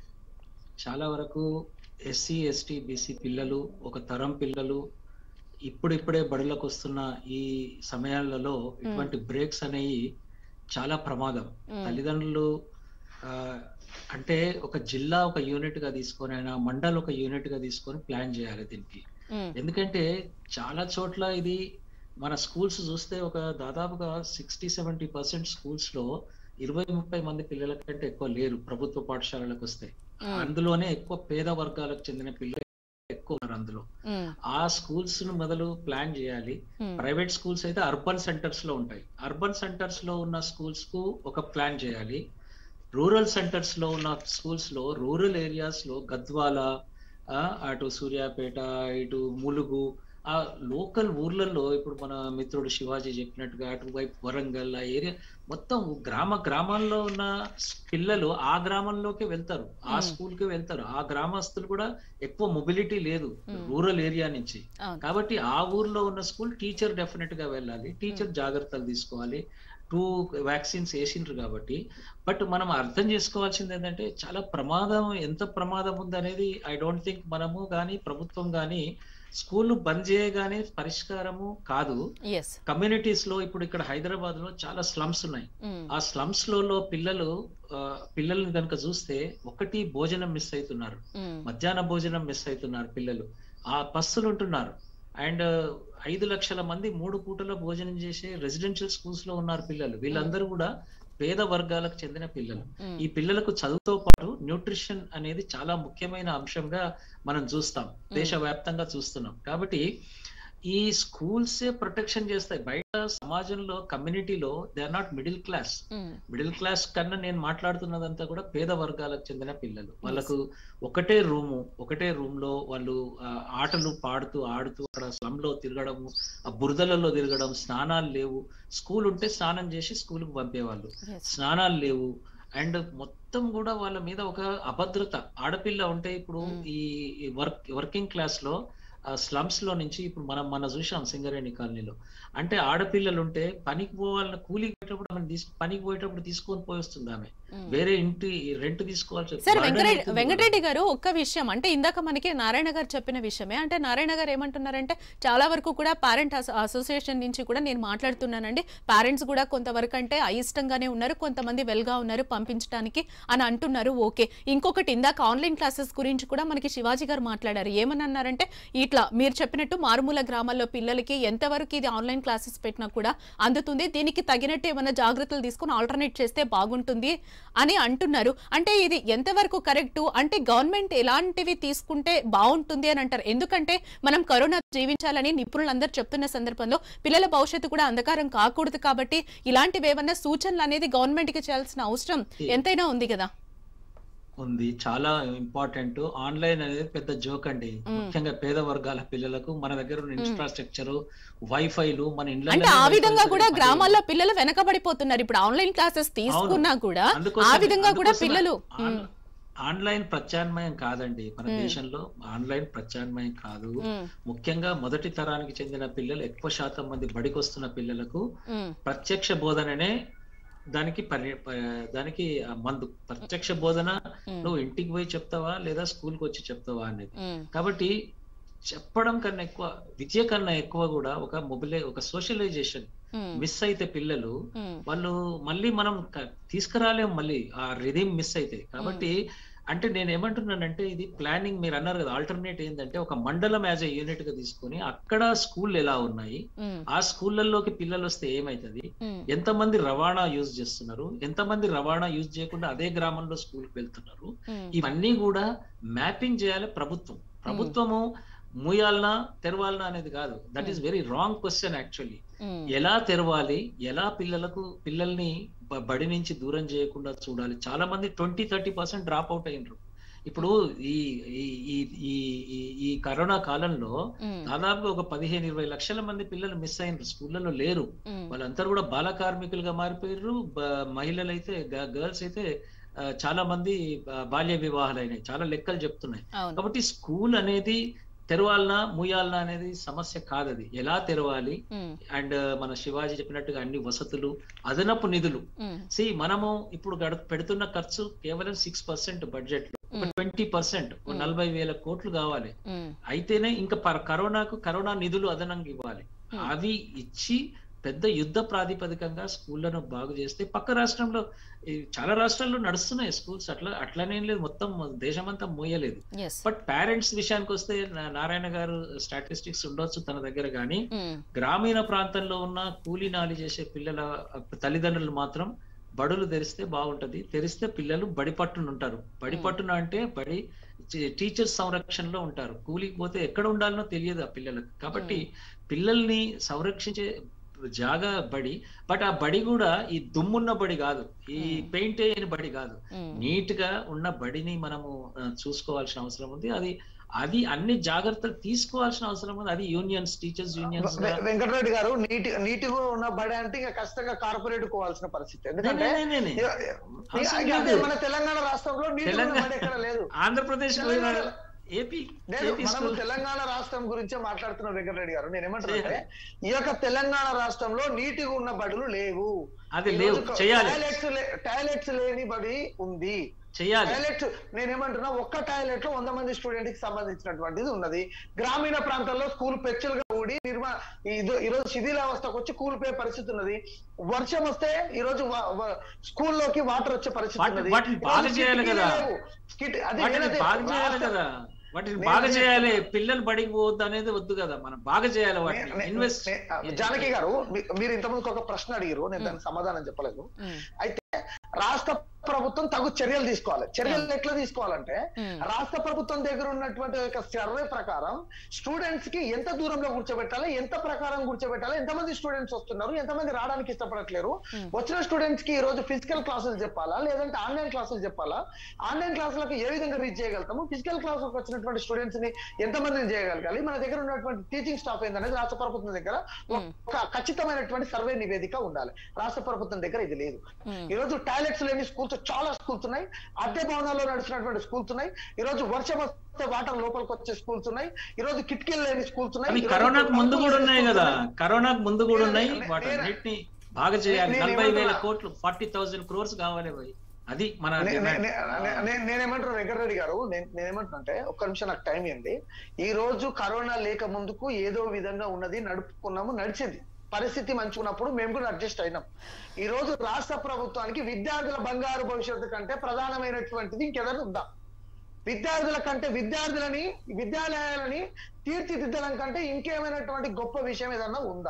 చాలా వరకు ఎస్సీ ఎస్టీ బీసీ పిల్లలు ఒక తరం పిల్లలు ఇప్పుడిప్పుడే బడులకు వస్తున్న ఈ సమయాలలో ఇటువంటి బ్రేక్స్ అనేవి చాలా ప్రమాదం మ్మ్. తల్లిదండ్రులు ఆ, అంటే ఒక జిల్లా ఒక యూనిట్ గా తీసుకొని అయినా మండల్ ఒక యూనిట్ గా తీసుకొని ప్లాన్ చేయాలి దీనికి ఉమ్, ఎందుకంటే చాలా చోట్ల ఇది మన స్కూల్స్ చూస్తే ఒక దాదాపుగా సిక్స్టీ సెవెంటీ పర్సెంట్ స్కూల్స్ లో ఇరవై ముప్పై మంది పిల్లల కంటే ఎక్కువ లేరు ప్రభుత్వ పాఠశాలలకు వస్తే మ్మ్. అందులోనే ఎక్కువ పేద వర్గాలకు చెందిన పిల్లలు ఎక్కువ ఉన్నారు అందులో ఉమ్, ఆ స్కూల్స్ ను మొదలు ప్లాన్ చేయాలి ఉమ్, ప్రైవేట్ స్కూల్స్ అయితే అర్బన్ సెంటర్స్ లో ఉంటాయి అర్బన్ సెంటర్స్ లో ఉన్న స్కూల్స్ కు ఒక ప్లాన్ చేయాలి రూరల్ సెంటర్స్ లో ఉన్న స్కూల్స్ లో రూరల్ ఏరియాస్ లో గద్వాల ఆ, అటు సూర్యాపేట ఇటు ములుగు ఆ లోకల్ ఊర్లలో ఇప్పుడు మన మిత్రుడు శివాజీ చెప్పినట్టుగా అటువైపు వరంగల్ ఆ ఏరియా మొత్తం గ్రామ గ్రామాల్లో ఉన్న స్- పిల్లలు ఆ గ్రామంలోకి వెళ్తారు ఆ Hmm. స్కూల్ కి వెళ్తారు ఆ గ్రామస్తులు కూడా ఎక్కువ మొబిలిటీ లేదు Hmm. రూరల్ ఏరియా నుంచి అవును. కాబట్టి ఆ ఊర్లో ఉన్న స్కూల్ టీచర్ డెఫినెట్ గా వెళ్ళాలి టీచర్ జాగ్రత్తలు తీసుకోవాలి టూ వ్యాక్సిన్స్ వేసిండ్రు కాబట్టి బట్ మనం అర్థం చేసుకోవాల్సింది ఏంటంటే చాలా ప్రమాదం ఎంత ప్రమాదం ఉందనేది ఐ డోంట్ థింక్ మనము కానీ ప్రభుత్వం కానీ స్కూల్ బంద్ చేయగానే పరిష్కారము కాదు ఎస్ కమ్యూనిటీస్ లో ఇప్పుడు ఇక్కడ హైదరాబాద్ లో చాలా స్లమ్స్ ఉన్నాయి ఉమ్, ఆ స్లమ్స్ లో పిల్లలు ఆ, పిల్లల్ని కనుక చూస్తే ఒకటి భోజనం మిస్ అవుతున్నారు ఉమ్, మధ్యాహ్న భోజనం మిస్ అవుతున్నారు పిల్లలు ఆ పస్తులు ఉంటున్నారు అండ్ ఐదు లక్షల మంది మూడు పూటల భోజనం చేసే రెసిడెన్షియల్ స్కూల్స్ లో ఉన్నారు పిల్లలు వీళ్ళందరూ కూడా పేద వర్గాలకు చెందిన పిల్లలు ఉమ్, ఈ పిల్లలకు చదువుతో పాటు న్యూట్రిషన్ అనేది చాలా ముఖ్యమైన అంశంగా మనం చూస్తాం దేశవ్యాప్తంగా చూస్తున్నాం కాబట్టి ఈ స్కూల్సే ప్రొటెక్షన్ చేస్తాయి బయట సమాజంలో కమ్యూనిటీలో they are not middle class um, middle class కన్నా నేను మాట్లాడుతున్నదంతా కూడా పేద వర్గాలకు చెందిన పిల్లలు వాళ్ళకు ఒకటే రూము ఒకటే రూమ్ లో వాళ్ళు ఆ, ఆటలు పాడుతూ ఆడుతూ అక్కడ స్లమ్ లో తిరగడము ఆ బురదలలో తిరగడం స్నానాలు లేవు స్కూల్ ఉంటే స్నానం చేసి స్కూల్ కు పంపేవాళ్ళు yes. స్నానాలు లేవు అండ్ మొత్తం కూడా వాళ్ళ మీద ఒక అభద్రత ఆడపిల్ల ఉంటే ఇప్పుడు Mm. ఈ వర్క్ వర్కింగ్ క్లాస్ లో స్లమ్స్ లో నుంచి ఇప్పుడు మనం మన చూసాం సింగరేణి కాలనీలో అంటే ఆడపిల్లలు ఉంటే పనికి పోవాలని కూలికి పోయేటప్పుడు ఆమె తీసుకు పనికి పోయేటప్పుడు తీసుకొని పోయి వస్తుంది ఆమె ఉమ్. వేరే ఇంటి రెంట్ తీసుకోవాల్సి సార్ burden వెంకటరెడ్డి అవుతుంది వెంకటరెడ్డి గారు ఒక్క విషయం అంటే ఇందాక మనకి నారాయణ గారు చెప్పిన విషయమే అంటే నారాయణ గారు ఏమంటున్నారంటే చాలా వరకు కూడా పేరెంట్ అసోసియేషన్ నుంచి కూడా నేను మాట్లాడుతున్నానండి పేరెంట్స్ కూడా కొంతవరకు అంటే అయిష్టంగానే ఉన్నారు కొంతమంది వెల్గా ఉన్నారు పంపించడానికి అని అంటున్నారు ఓకే ఇంకొకటి ఇందాక ఆన్లైన్ క్లాసెస్ గురించి కూడా మనకి శివాజీ గారు మాట్లాడారు ఏమని అన్నారంటే ఇట్లా మీరు చెప్పినట్టు మారుమూల గ్రామాల్లో పిల్లలకి ఎంతవరకు ఇది ఆన్లైన్ క్లాసెస్ పెట్టినా కూడా అందుతుంది దీనికి తగినట్టు ఏమైనా జాగ్రత్తలు తీసుకుని ఆల్టర్నేట్ చేస్తే బాగుంటుంది అని అంటున్నారు అంటే ఇది ఎంతవరకు కరెక్ట్ అంటే గవర్నమెంట్ ఎలాంటివి తీసుకుంటే బాగుంటుంది అని అంటారు ఎందుకంటే మనం కరోనా జీవించాలని నిపుణులందరూ చెప్తున్న సందర్భంలో పిల్లల భవిష్యత్తు కూడా అంధకారం కాకూడదు కాబట్టి ఇలాంటివి ఏమన్నా సూచనలు అనేది గవర్నమెంట్ కి చేయాల్సిన అవసరం ఎంతైనా ఉంది కదా ఉంది చాలా ఇంపార్టెంట్ ఆన్లైన్ అనేది పెద్ద జోక్ అండి మ్మ్. ముఖ్యంగా పేద వర్గాల పిల్లలకు మన దగ్గర ఉన్న మ్మ్. ఇన్ఫ్రాస్ట్రక్చర్ వైఫైలు మన ఇండ్ల అంటే ఆ విధంగా కూడా గ్రామాల్లో పిల్లలు వెనకబడిపోతున్నారు ఇప్పుడు ఆన్లైన్ క్లాసెస్ తీసుకున్నా కూడా ఆ విధంగా కూడా పిల్లలు ఉమ్, ఆన్లైన్ ప్రత్యామ్నాయం కాదండి మన మ్మ్. దేశంలో ఆన్లైన్ ప్రత్యామ్నాయం కాదు ఉమ్, ముఖ్యంగా మొదటి తరానికి చెందిన పిల్లలు ఎక్కువ శాతం మంది బడికి వస్తున్న పిల్లలకు ఉమ్, ప్రత్యక్ష బోధననే దానికి పరి ప- దానికి ఆ మందు ప్రత్యక్ష బోధన ఉమ్, నువ్వు ఇంటికి పోయి చెప్తావా లేదా స్కూల్కి వచ్చి చెప్తావా అనేది ఉమ్, కాబట్టి చెప్పడం కన్నా ఎక్కువ విద్య కన్నా ఎక్కువ కూడా ఒక మొబిలై ఒక సోషలైజేషన్ ఉమ్, మిస్ అయితే పిల్లలు ఉమ్, వాళ్ళు మళ్ళీ మనం క- తీసుకురాలేం మళ్ళీ ఆ రిధీమ్ మిస్ అయితే కాబట్టి అంటే నేను ఏమంటున్నానంటే ఇది ప్లానింగ్ మీరు అన్నారు కదా ఆల్టర్నేట్ ఏంటంటే ఒక మండలం యాజ్ ఎ యూనిట్ గా తీసుకొని అక్కడ స్కూల్ ఎలా ఉన్నాయి ఉమ్, ఆ స్కూళ్ళల్లోకి పిల్లలు వస్తే ఏమైతది ఉమ్, ఎంతమంది రవాణా యూజ్ చేస్తున్నారు ఎంతమంది రవాణా యూజ్ చేయకుండా అదే గ్రామంలో స్కూల్కి వెళ్తున్నారు ఉమ్, ఇవన్నీ కూడా మ్యాపింగ్ చేయాలి ప్రభుత్వం ప్రభుత్వము మూయాలనా తెరవాలనా అనేది కాదు that is very wrong question actually um, ఎలా తెరవాలి ఎలా పిల్లలకు పిల్లల్ని బ- బడి నుంచి దూరం చేయకుండా చూడాలి చాలా మంది twenty thirty percent drop out అయినరు ఇప్పుడు ఈ ఈ- ఈ ఈ ఈ- ఈ కరోనా కాలంలో ఉమ్, దాదాపు ఒక పదిహేను ఇరవై లక్షల మంది పిల్లలు మిస్ అయినరు స్కూళ్ళలో లేరు ఉమ్, వాళ్ళందరూ కూడా బాల కార్మికులుగా మారిపోయారు బ- మహిళలు అయితే గర్ల్స్ అయితే ఆ, చాలా మంది బా- బాల్య వివాహాలు అయినాయి చాలా లెక్కలు చెప్తున్నాయి అవును కాబట్టి స్కూల్ అనేది తెరవాలనా మూయాలనా అనేది సమస్య కాదది ఎలా తెరవాలి ఉమ్, అండ్ మన శివాజీ చెప్పినట్టుగా అన్ని వసతులు అదనపు నిధులు ఉమ్, సి మనము ఇప్పుడు గడ పెడుతున్న ఖర్చు కేవలం సిక్స్ పర్సెంట్ బడ్జెట్ లో ఒక Mm. Twenty percent Mm. నలభై వేల కోట్లు కావాలి ఉమ్, అయితేనే ఇంకా పర- కరోనాకు కరోనా నిధులు అదనంగా ఇవ్వాలి Mm. అవి ఇచ్చి పెద్ద యుద్ధ ప్రాతిపదికంగా స్కూళ్లను బాగు చేస్తే పక్క రాష్ట్రంలో ఈ చాలా రాష్ట్రాల్లో నడుస్తున్నాయి స్కూల్స్ అట్లా అట్లనేం లేదు మొత్తం దేశమంతా మోయలేదు yes బట్ పేరెంట్స్ విషయానికి వస్తే నా- నారాయణ గారు స్టాటిస్టిక్స్ ఉండొచ్చు తన దగ్గర కానీ ఉమ్, గ్రామీణ ప్రాంతంలో ఉన్న కూలీ నాలి చేసే పిల్లల తల్లిదండ్రులు మాత్రం బడులు తెరిస్తే బాగుంటది తెరిస్తే పిల్లలు బడి పట్టున ఉంటారు బడి Hmm. పట్టున అంటే బడి టీచర్స్ సంరక్షణలో ఉంటారు కూలికి పోతే ఎక్కడ ఉండాలనో తెలియదు ఆ పిల్లలకు కాబట్టి పిల్లల్ని సంరక్షించే జాగా బడి బట్ ఆ బడి కూడా ఈ దుమ్మున్న బడి కాదు ఈ Hmm. పెయింట్ అయిన బడి కాదు ఉమ్, నీట్ గా ఉన్న బడిని మనము ఆ, చూసుకోవాల్సిన అవసరం ఉంది అది అది అన్ని జాగ్రత్తలు తీసుకోవాల్సిన అవసరం ఉంది అది యూనియన్స్ టీచర్స్ యూనియన్స్ వె- వెంకటరెడ్డి గారు నీటి నీటిగా ఉన్న బడి అంటే ఇంకా ఖచ్చితంగా కార్పొరేట్ కోవాల్సిన పరిస్థితి ఎందుకంటే ఇక- అవసరం ఇక అదే లేదు. మన తెలంగాణ రాష్ట్రంలో నీటి ఉన్న తెలంగాణ- బడి ఎక్కడ లేదు ఆంధ్రప్రదేశ్ తెలంగాణ- ఏపీ నేను ఏపీ మనము స్కూల్ తెలంగాణ రాష్ట్రం గురించే మాట్లాడుతున్నాం వెంకటరెడ్డి గారు నేను ఏమంటానంటే ఈ యొక్క తెలంగాణ రాష్ట్రంలో నీటిగా ఉన్న బడులు లేవు అది ఈ లేవు రోజు చేయాలి టాయిలెట్స్ లే- టాయిలెట్స్ లేని బడి ఉంది చేయాలి టాయిలెట్ నేనేమంటున్నా ఒక్క టాయిలెట్ లో వంద మంది స్టూడెంట్ కి సంబంధించినటువంటిది ఉన్నది గ్రామీణ ప్రాంతాల్లో స్కూల్ పెచ్చులుగా ఊడి నిర్మా ఇది- ఈరోజు శిథిలావస్థకు వచ్చి కూలిపోయే పరిస్థితి ఉన్నది వర్షం వస్తే ఈ రోజు స్కూల్లోకి వాటర్ వచ్చే పరిస్థితి వాటి- ఉన్నది వాటిని ఈరోజు బాగా చేయాలి కిటికీలు కదా. లేవు. కిటి- అది వాటిని నేనదే బాగా చేయాలి రాష్ట్ర- కదా వాటిని నేను బాగా అదే చేయాలి పిల్లలు బడికి పోవద్దు అనేది వద్దు కదా మనం బాగా చేయాలి నే- వాటిని నే- ఇన్వెస్ట్ నే- జానకి గారు మీ- మీరు ఇంతకుముందు ఒక ప్రశ్న అడిగారు నేను దానికి సమాధానం చెప్పలేదు ఉమ్, అయితే రాష్ట్ర ప్రభుత్వం తగు చర్యలు తీసుకోవాలి చర్యలు ఎట్లా తీసుకోవాలంటే ఉమ్, రాష్ట్ర ప్రభుత్వం దగ్గర ఉన్నటువంటి ఒక సర్వే ప్రకారం స్టూడెంట్స్ కి ఎంత దూరంలో కూర్చోబెట్టాలి ఎంత ప్రకారం కూర్చోబెట్టాలి ఎంతమంది స్టూడెంట్స్ వస్తున్నారు ఎంతమంది రావడానికి ఇష్టపడట్లేరు Hmm. వచ్చిన స్టూడెంట్స్ కి ఈ రోజు ఫిజికల్ క్లాసులు చెప్పాలా లేదంటే ఆన్లైన్ క్లాసులు చెప్పాలా ఆన్లైన్ క్లాసులకు ఏ విధంగా రీచ్ చేయగలుగుతాము ఫిజికల్ క్లాసులకు వచ్చినటువంటి స్టూడెంట్స్ ని ఎంతమందిని చేయగలగాలి మన దగ్గర ఉన్నటువంటి టీచింగ్ స్టాఫ్ ఏందనేది రాష్ట్ర ప్రభుత్వం దగ్గర Hmm. ఒక ఖచ్చితమైనటువంటి సర్వే నివేదిక ఉండాలి రాష్ట్ర ప్రభుత్వం దగ్గర ఇది లేదు ఉమ్, ఈ రోజు టాయిలెట్స్ లేని స్కూల్స్ చాలా స్కూల్స్ ఉన్నాయి అద్దె భవనాల్లో నడుస్తున్నటువంటి స్కూల్స్ ఉన్నాయి ఈ రోజు వర్షం వస్తే వాటర్ లోపలికి వచ్చే స్కూల్స్ ఉన్నాయి ఈ రోజు కిటికీలు లేని స్కూల్స్ ఉన్నాయి అవి ఈ రోజు కరోనాకు ముందు కూడా ఉన్నాయి schools కదా ఉన్నాయి. కరోనాకు ముందు కూడా నేను- ఉన్నాయి నేను- వాటన్నిటిని బాగా చేయాలి నేను నలభై వేల ఏమంటున్నా? కోట్లు ఫార్టీ థౌసండ్ క్రోర్స్ కావాలి అవి అది మన నే- నే- demand. నే- నే- నే- నేనేమంటున్నా వెంకటరెడ్డి గారు నేను నేనేమంటున్నా అంటే ఒక్క నిమిషం నాకు టైం ఇవ్వండి ఈ రోజు కరోనా లేక ముందుకు ఏదో విధంగా ఉన్నది నడుపుకున్నాము నడిచింది పరిస్థితి మంచి ఉన్నప్పుడు మేము కూడా అడ్జస్ట్ అయినాం ఈ రోజు రాష్ట్ర ప్రభుత్వానికి విద్యార్థుల బంగారు భవిష్యత్తు కంటే ప్రధానమైనటువంటిది ఇంకేదైనా ఉందా విద్యార్థుల కంటే విద్యార్థులని విద్యాలయాలని తీర్చిదిద్దడం కంటే ఇంకేమైనటువంటి గొప్ప విషయం ఏదన్నా ఉందా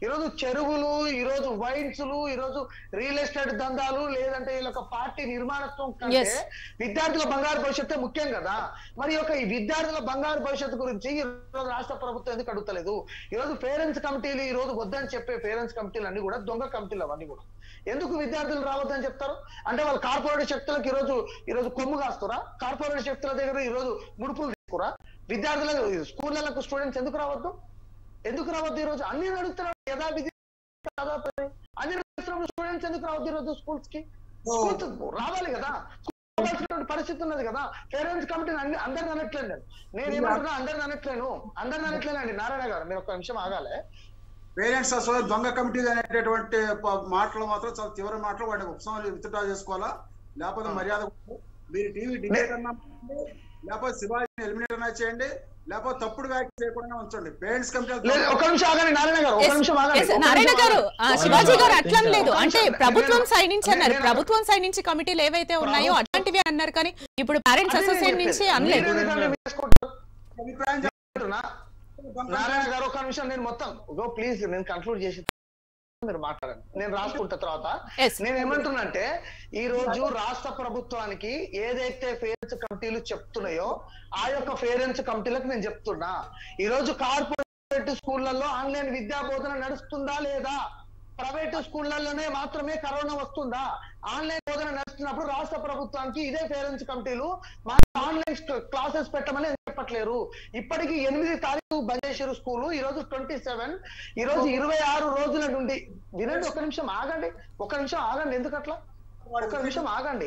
ఈరోజు చెరువులు ఈరోజు వైన్స్లు ఈరోజు రియల్ ఎస్టేట్ దందాలు లేదంటే వీళ్ళ యొక్క పార్టీ నిర్మాణత్వం కంటే Yes. విద్యార్థుల బంగారు భవిష్యత్తే ముఖ్యం కదా మరి యొక్క ఈ విద్యార్థుల బంగారు భవిష్యత్తు గురించి ఈ రోజు రాష్ట్ర ప్రభుత్వం ఎందుకు అడుగుతలేదు ఈ రోజు పేరెంట్స్ కమిటీలు ఈ రోజు వద్దని చెప్పే పేరెంట్స్ కమిటీలు అన్ని కూడా దొంగ కమిటీలు అవన్నీ కూడా ఎందుకు విద్యార్థులు రావద్దని చెప్తారు అంటే వాళ్ళు కార్పొరేట్ శక్తులకు ఈ రోజు ఈ రోజు కొమ్ము కాస్తురా కార్పొరేట్ శక్తుల దగ్గర ఈ రోజు ముడుపులు తీసుకురా విద్యార్థులకు స్కూళ్ళకు స్టూడెంట్స్ ఎందుకు రావద్దు ఎందుకు రావద్దు ఈ రోజు అన్ని నడుస్తున్నారు యథావిధి యథాపరి. అన్ని నడుస్తున్నప్పుడు స్టూడెంట్స్ ఎందుకు రావద్దు ఈ రోజు స్కూల్స్ కి స్కూల్స్ రావాలి కదా రావాల్సినటువంటి పరిస్థితి ఉన్నది కదా పేరెంట్స్ కమిటీని అన్ని అందరిని అనట్లేను నేను నేను ఏమంటున్నా అందరిని అనట్లేను అందరిని అనట్లేనండి నారాయణ గారు మీరు ఒక నిమిషం ఆగాలి పేరెంట్స్ అసలు దొంగ కమిటీ అనేటటువంటి ప- మాటలు మాత్రం చాలా తీవ్ర మాటలు వాటిని ఉపశమనం విత్డ్రా చేసుకోవాలా లేకపోతే మర్యాద ఉండదు. మీరు టీవీ డిబేట్ అన్నా చేయండి, లేకపోతే శివాజీని ఎలిమినేట్ అన్నా చేయండి లేకపోతే తప్పుడు వ్యాఖ్య చేయకుండా ఉంచండి పేరెంట్స్ కమిటీ లేదు ఒక నిమిషం ఆగండి నారాయణ గారు ఒక Yes, నిమిషం ఆగండి yes, ఒక నారాయణ నిమిషం గారు ఆగండి. ఆ, ఒక శివాజీ గారు నిమిషం. అట్లం లేదు ఒక అంటే నిమిషం. ప్రభుత్వం నేను- సైడ్ నుంచి అన్నారు నేను- ప్రభుత్వం సైడ్ నుంచి కమిటీలు ఏవైతే ఉన్నాయో అట్లాంటివి అన్నారు కానీ ఇప్పుడు పేరెంట్స్ అదే నేను అసోసియేషన్ నుంచి చెప్పేది. అనలేదు మీరు ఎందుకంటే వేసుకుంటారు? అభిప్రాయం అంటున్నా? నారాయణ గారు ఒక నిమిషం నేను మొత్తం గో ప్లీజ్ నేను కన్క్లూడ్ చేసి మీరు మాట్లాడండి నేను రాసుకుంటా తర్వాత Yes. నేను ఏమంటున్నానంటే ఈ రోజు రాష్ట్ర ప్రభుత్వానికి ఏదైతే పేరెంట్స్ కమిటీలు చెప్తున్నాయో ఆ యొక్క పేరెంట్స్ కమిటీలకు నేను చెప్తున్నా ఈ రోజు కార్పొరేట్ స్కూళ్ళల్లో ఆన్లైన్ విద్యా బోధన నడుస్తుందా లేదా ప్రైవేట్ స్కూళ్ళల్లోనే మాత్రమే కరోనా వస్తుందా ఆన్లైన్ బోధన నడుస్తున్నప్పుడు రాష్ట్ర ప్రభుత్వానికి ఇదే పేరెంట్స్ కమిటీలు మా ఆన్లైన్ క్లాసెస్ పెట్టమని చెప్పట్లేరు ఇప్పటికి ఎనిమిది తారీఖు బంద్ చేసారు స్కూల్ ఈ రోజు ట్వంటీ సెవెన్ ఈ రోజు ఇరవై ఆరు రోజుల నుండి వినండి ఒక నిమిషం ఆగండి ఒక నిమిషం ఆగండి ఎందుకు అట్లా ఒక నిమిషం ఆగండి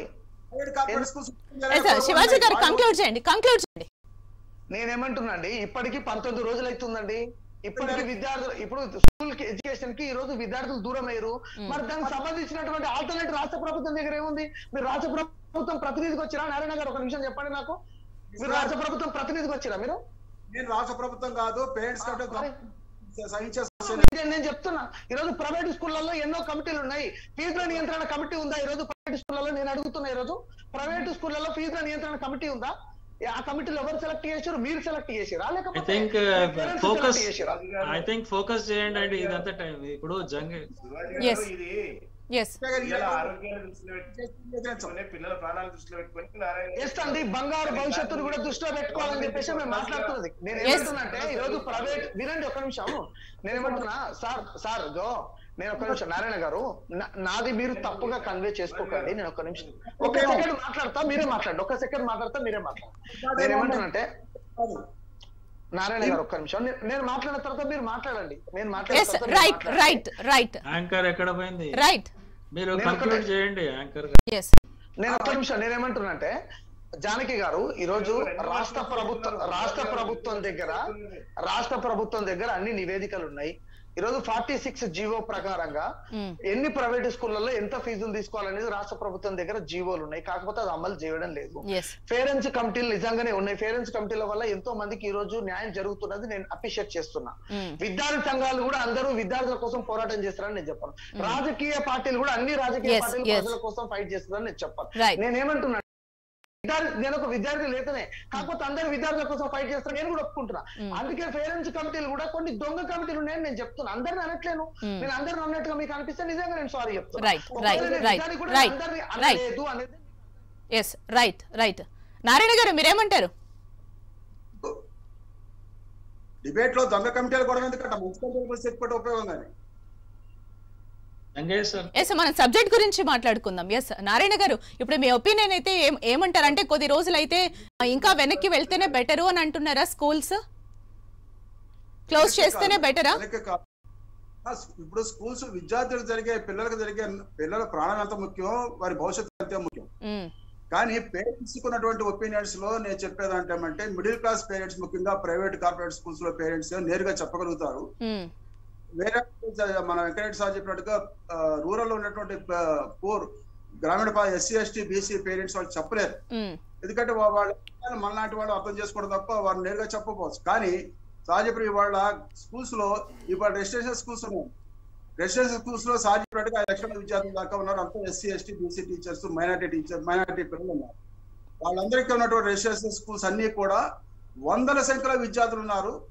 Yes, sir. శివాజీ గారు కంక్లూడ్ చేయండి కంక్లూడ్ చేయండి నేనేమంటున్నా అండి ఇప్పటికి పంతొమ్మిది రోజులు అవుతుందండి ఇప్పటికి విద్యార్థులు ఇప్పుడు స్కూల్ కి ఎడ్యుకేషన్ కి ఈ రోజు విద్యార్థులు దూరం అయ్యారు మరి దానికి సంబంధించినటువంటి ఆల్టర్నేట్ రాష్ట్ర ప్రభుత్వం దగ్గర ఏముంది మీరు రాష్ట్ర ప్రభుత్వం ప్రతినిధికి వచ్చిరా నారాయణ గారు ఒక నిమిషం చెప్పండి నాకు మీరు రాష్ట్ర ప్రభుత్వం ప్రతినిధికి వచ్చిరా మీరు నేను రాష్ట్ర ప్రభుత్వం కాదు పేరెంట్స్ కమిటీ మరి? సహించే నేను- నేను చెప్తున్నా ఈ రోజు ప్రైవేట్ స్కూళ్ళల్లో ఎన్నో కమిటీలు ఉన్నాయి ఫీజుల నియంత్రణ కమిటీ ఉందా ఈ రోజు ప్రైవేట్ స్కూళ్ళలో నేను అడుగుతున్నా ఈ రోజు ప్రైవేట్ స్కూళ్ళలో ఫీజుల నియంత్రణ కమిటీ ఉందా ఆ కమిటీలో ఎవరు సెలెక్ట్ చేశారు మీరు సెలెక్ట్ చేసిరా ఐ లేకపోతే థింక్ parents ఫోకస్ select చేసిరా? ఐ థింక్ ఫోకస్ చేయండి అండి ఇదంతా టైం ఇప్పుడు జంగ్ శివాజీ Yes. గారు ఇది ఎస్ పిల్లల ఆరోగ్యాన్ని దృష్టిలో పెట్టుకొని పిల్లల ప్రాణాలను దృష్టిలో పెట్టుకొని నారాయణ ఎస్ అండి బంగారు భవిష్యత్తును కూడా దృష్టిలో పెట్టుకోవాలని చెప్పేసి మేము మాట్లాడుతున్నది నేను Yes. ఏమంటున్నా ఈ రోజు ప్రైవేట్ వినండి ఒక నిమిషం నేను ఏమంటున్నా సార్ సార్ గో నేను ఒక నిమిషం నారాయణ గారు నా- నాది మీరు తప్పుగా కన్వే చేసుకోకండి నేను ఒక నిమిషం ఒక సెకండ్ మాట్లాడతా మీరే మాట్లాడండి ఒక సెకండ్ మాట్లాడతా మీరే మాట్లాడండి నేను ఏమంటున్నానంటే నారాయణ గారు ఒక్క నిమిషం నేను- నేను మాట్లాడిన తర్వాత మీరు మాట్లాడండి నేను మాట్లాడిన ఎస్ తర్వాత మీరు రైట్ మాట్లాడండి. రైట్ రైట్ యాంకర్ ఎక్కడ పోయింది రైట్ మీరు నేను కంక్లూడ్ ఒకటే- చేయండి యాంకర్ ఎస్ నేను ఒక్క నిమిషం నేనేమంటున్నా అంటే జానకి గారు ఈ రోజు రాష్ట్ర ప్రభుత్వం రాష్ట్ర ప్రభుత్వం దగ్గర రాష్ట్ర ప్రభుత్వం దగ్గర అన్ని నివేదికలు ఉన్నాయి ఈ రోజు ఫార్టీ సిక్స్ జీవో ప్రకారంగా ఎన్ని ప్రైవేట్ స్కూళ్ళలో ఎంత ఫీజులు తీసుకోవాలనేది రాష్ట్ర ప్రభుత్వం దగ్గర జీవోలు ఉన్నాయి కాకపోతే అది అమలు చేయడం లేదు ఎస్ పేరెంట్స్ కమిటీలు నిజంగానే ఉన్నాయి పేరెంట్స్ కమిటీల వల్ల ఎంతో మందికి ఈ రోజు న్యాయం జరుగుతున్నది నేను అప్రిషియేట్ చేస్తున్నా విద్యార్థి సంఘాలు కూడా అందరూ విద్యార్థుల కోసం పోరాటం చేస్తారని నేను చెప్పాను రాజకీయ పార్టీలు కూడా అన్ని రాజకీయ Yes, పార్టీలు yes. ప్రజల కోసం ఫైట్ చేస్తారని నేను చెప్పాను Right. నేనేమంటున్నా విద్యార్థి నేను ఒక విద్యార్థి లేతనే కాకపోతే అందరు విద్యార్థుల కోసం ఫైట్ చేస్తారు నేను కూడా ఒప్పుకుంటున్నా అందుకే పేరెంట్స్ కమిటీలు కూడా కొన్ని దొంగ కమిటీలు ఉన్నాయని నేను చెప్తున్నా అందరిని అనట్లేను నేను అందరిని అన్నట్టుగా మీకు అనిపిస్తే నిజంగా నేను సారీ చెప్తున్నా Right, ఒకవేళ right, నేను right, విద్యార్థి కూడా right, అందరిని right. అనలేదు అనేది ఎస్ రైట్ రైట్ నారాయణ గారు మీరేమంటారు డిబేట్ లో దొంగ కమిటీలు కూడా ఎందుకంటే మంచి కమిటీలు చెప్పుకుంటే ఉపయోగం కానీ జంగేష్ సార్ ఎస్ మనం సబ్జెక్ట్ గురించి మాట్లాడుకుందాం ఎస్ నారాయణ గారు ఇప్పుడు మీ ఒపీనియన్ అయితే ఏం ఏమంటారు అంటే కొద్ది రోజులు అయితే ఇంకా వెనక్కి వెళ్తేనే బెటరు అని అంటున్నారా స్కూల్స్ క్లోజ్ చేస్తేనే బెటరా వెనక్కి కాదు. ఆ, ఇప్పుడు స్కూల్స్ విద్యార్థులకు జరిగే పిల్లలకు జరిగే పిల్లల ప్రాణం ఎంత ముఖ్యం వారి భవిష్యత్తు అంతే ముఖ్యం కానీ పేరెంట్స్ ఉన్నటువంటి ఒపీనియన్స్ లో నేను చెప్పేది అంటే మిడిల్ క్లాస్ పేరెంట్స్ ముఖ్యంగా ప్రైవేట్ కార్పొరేట్ స్కూల్స్ లో పేరెంట్స్ నేరుగా చెప్పగలుగుతారు వేరే మన వెంకటరెడ్డి సార్ చెప్పినట్టుగా రూరల్ లో ఉన్నటువంటి పూర్ గ్రామీణ ఎస్సీ ఎస్టీ బీసీ పేరెంట్స్ వాళ్ళు చెప్పలేరు ఎందుకంటే వా- వాళ్ళ పిల్లలు మనలాంటి వాళ్ళు అర్థం చేసుకోవడం తప్ప వారు నేరుగా చెప్పకపోవచ్చు కానీ సాజప్రి వాళ్ళ స్కూల్స్ లో ఇవాళ రెసిడెన్షియల్ స్కూల్స్ ఉన్నాయి రెసిడెన్షియల్ స్కూల్స్ లో సాజప్రిగా ఐదు లక్షల విద్యార్థులు దాకా ఉన్నారు అంతా SC ST BC teachers minority teacher minority పిల్లలు ఉన్నారు వాళ్ళందరికీ ఉన్నటువంటి రెసిడెన్షియల్ స్కూల్స్ అన్ని కూడా వందల సంఖ్యలో విద్యార్థులు ఉన్నారు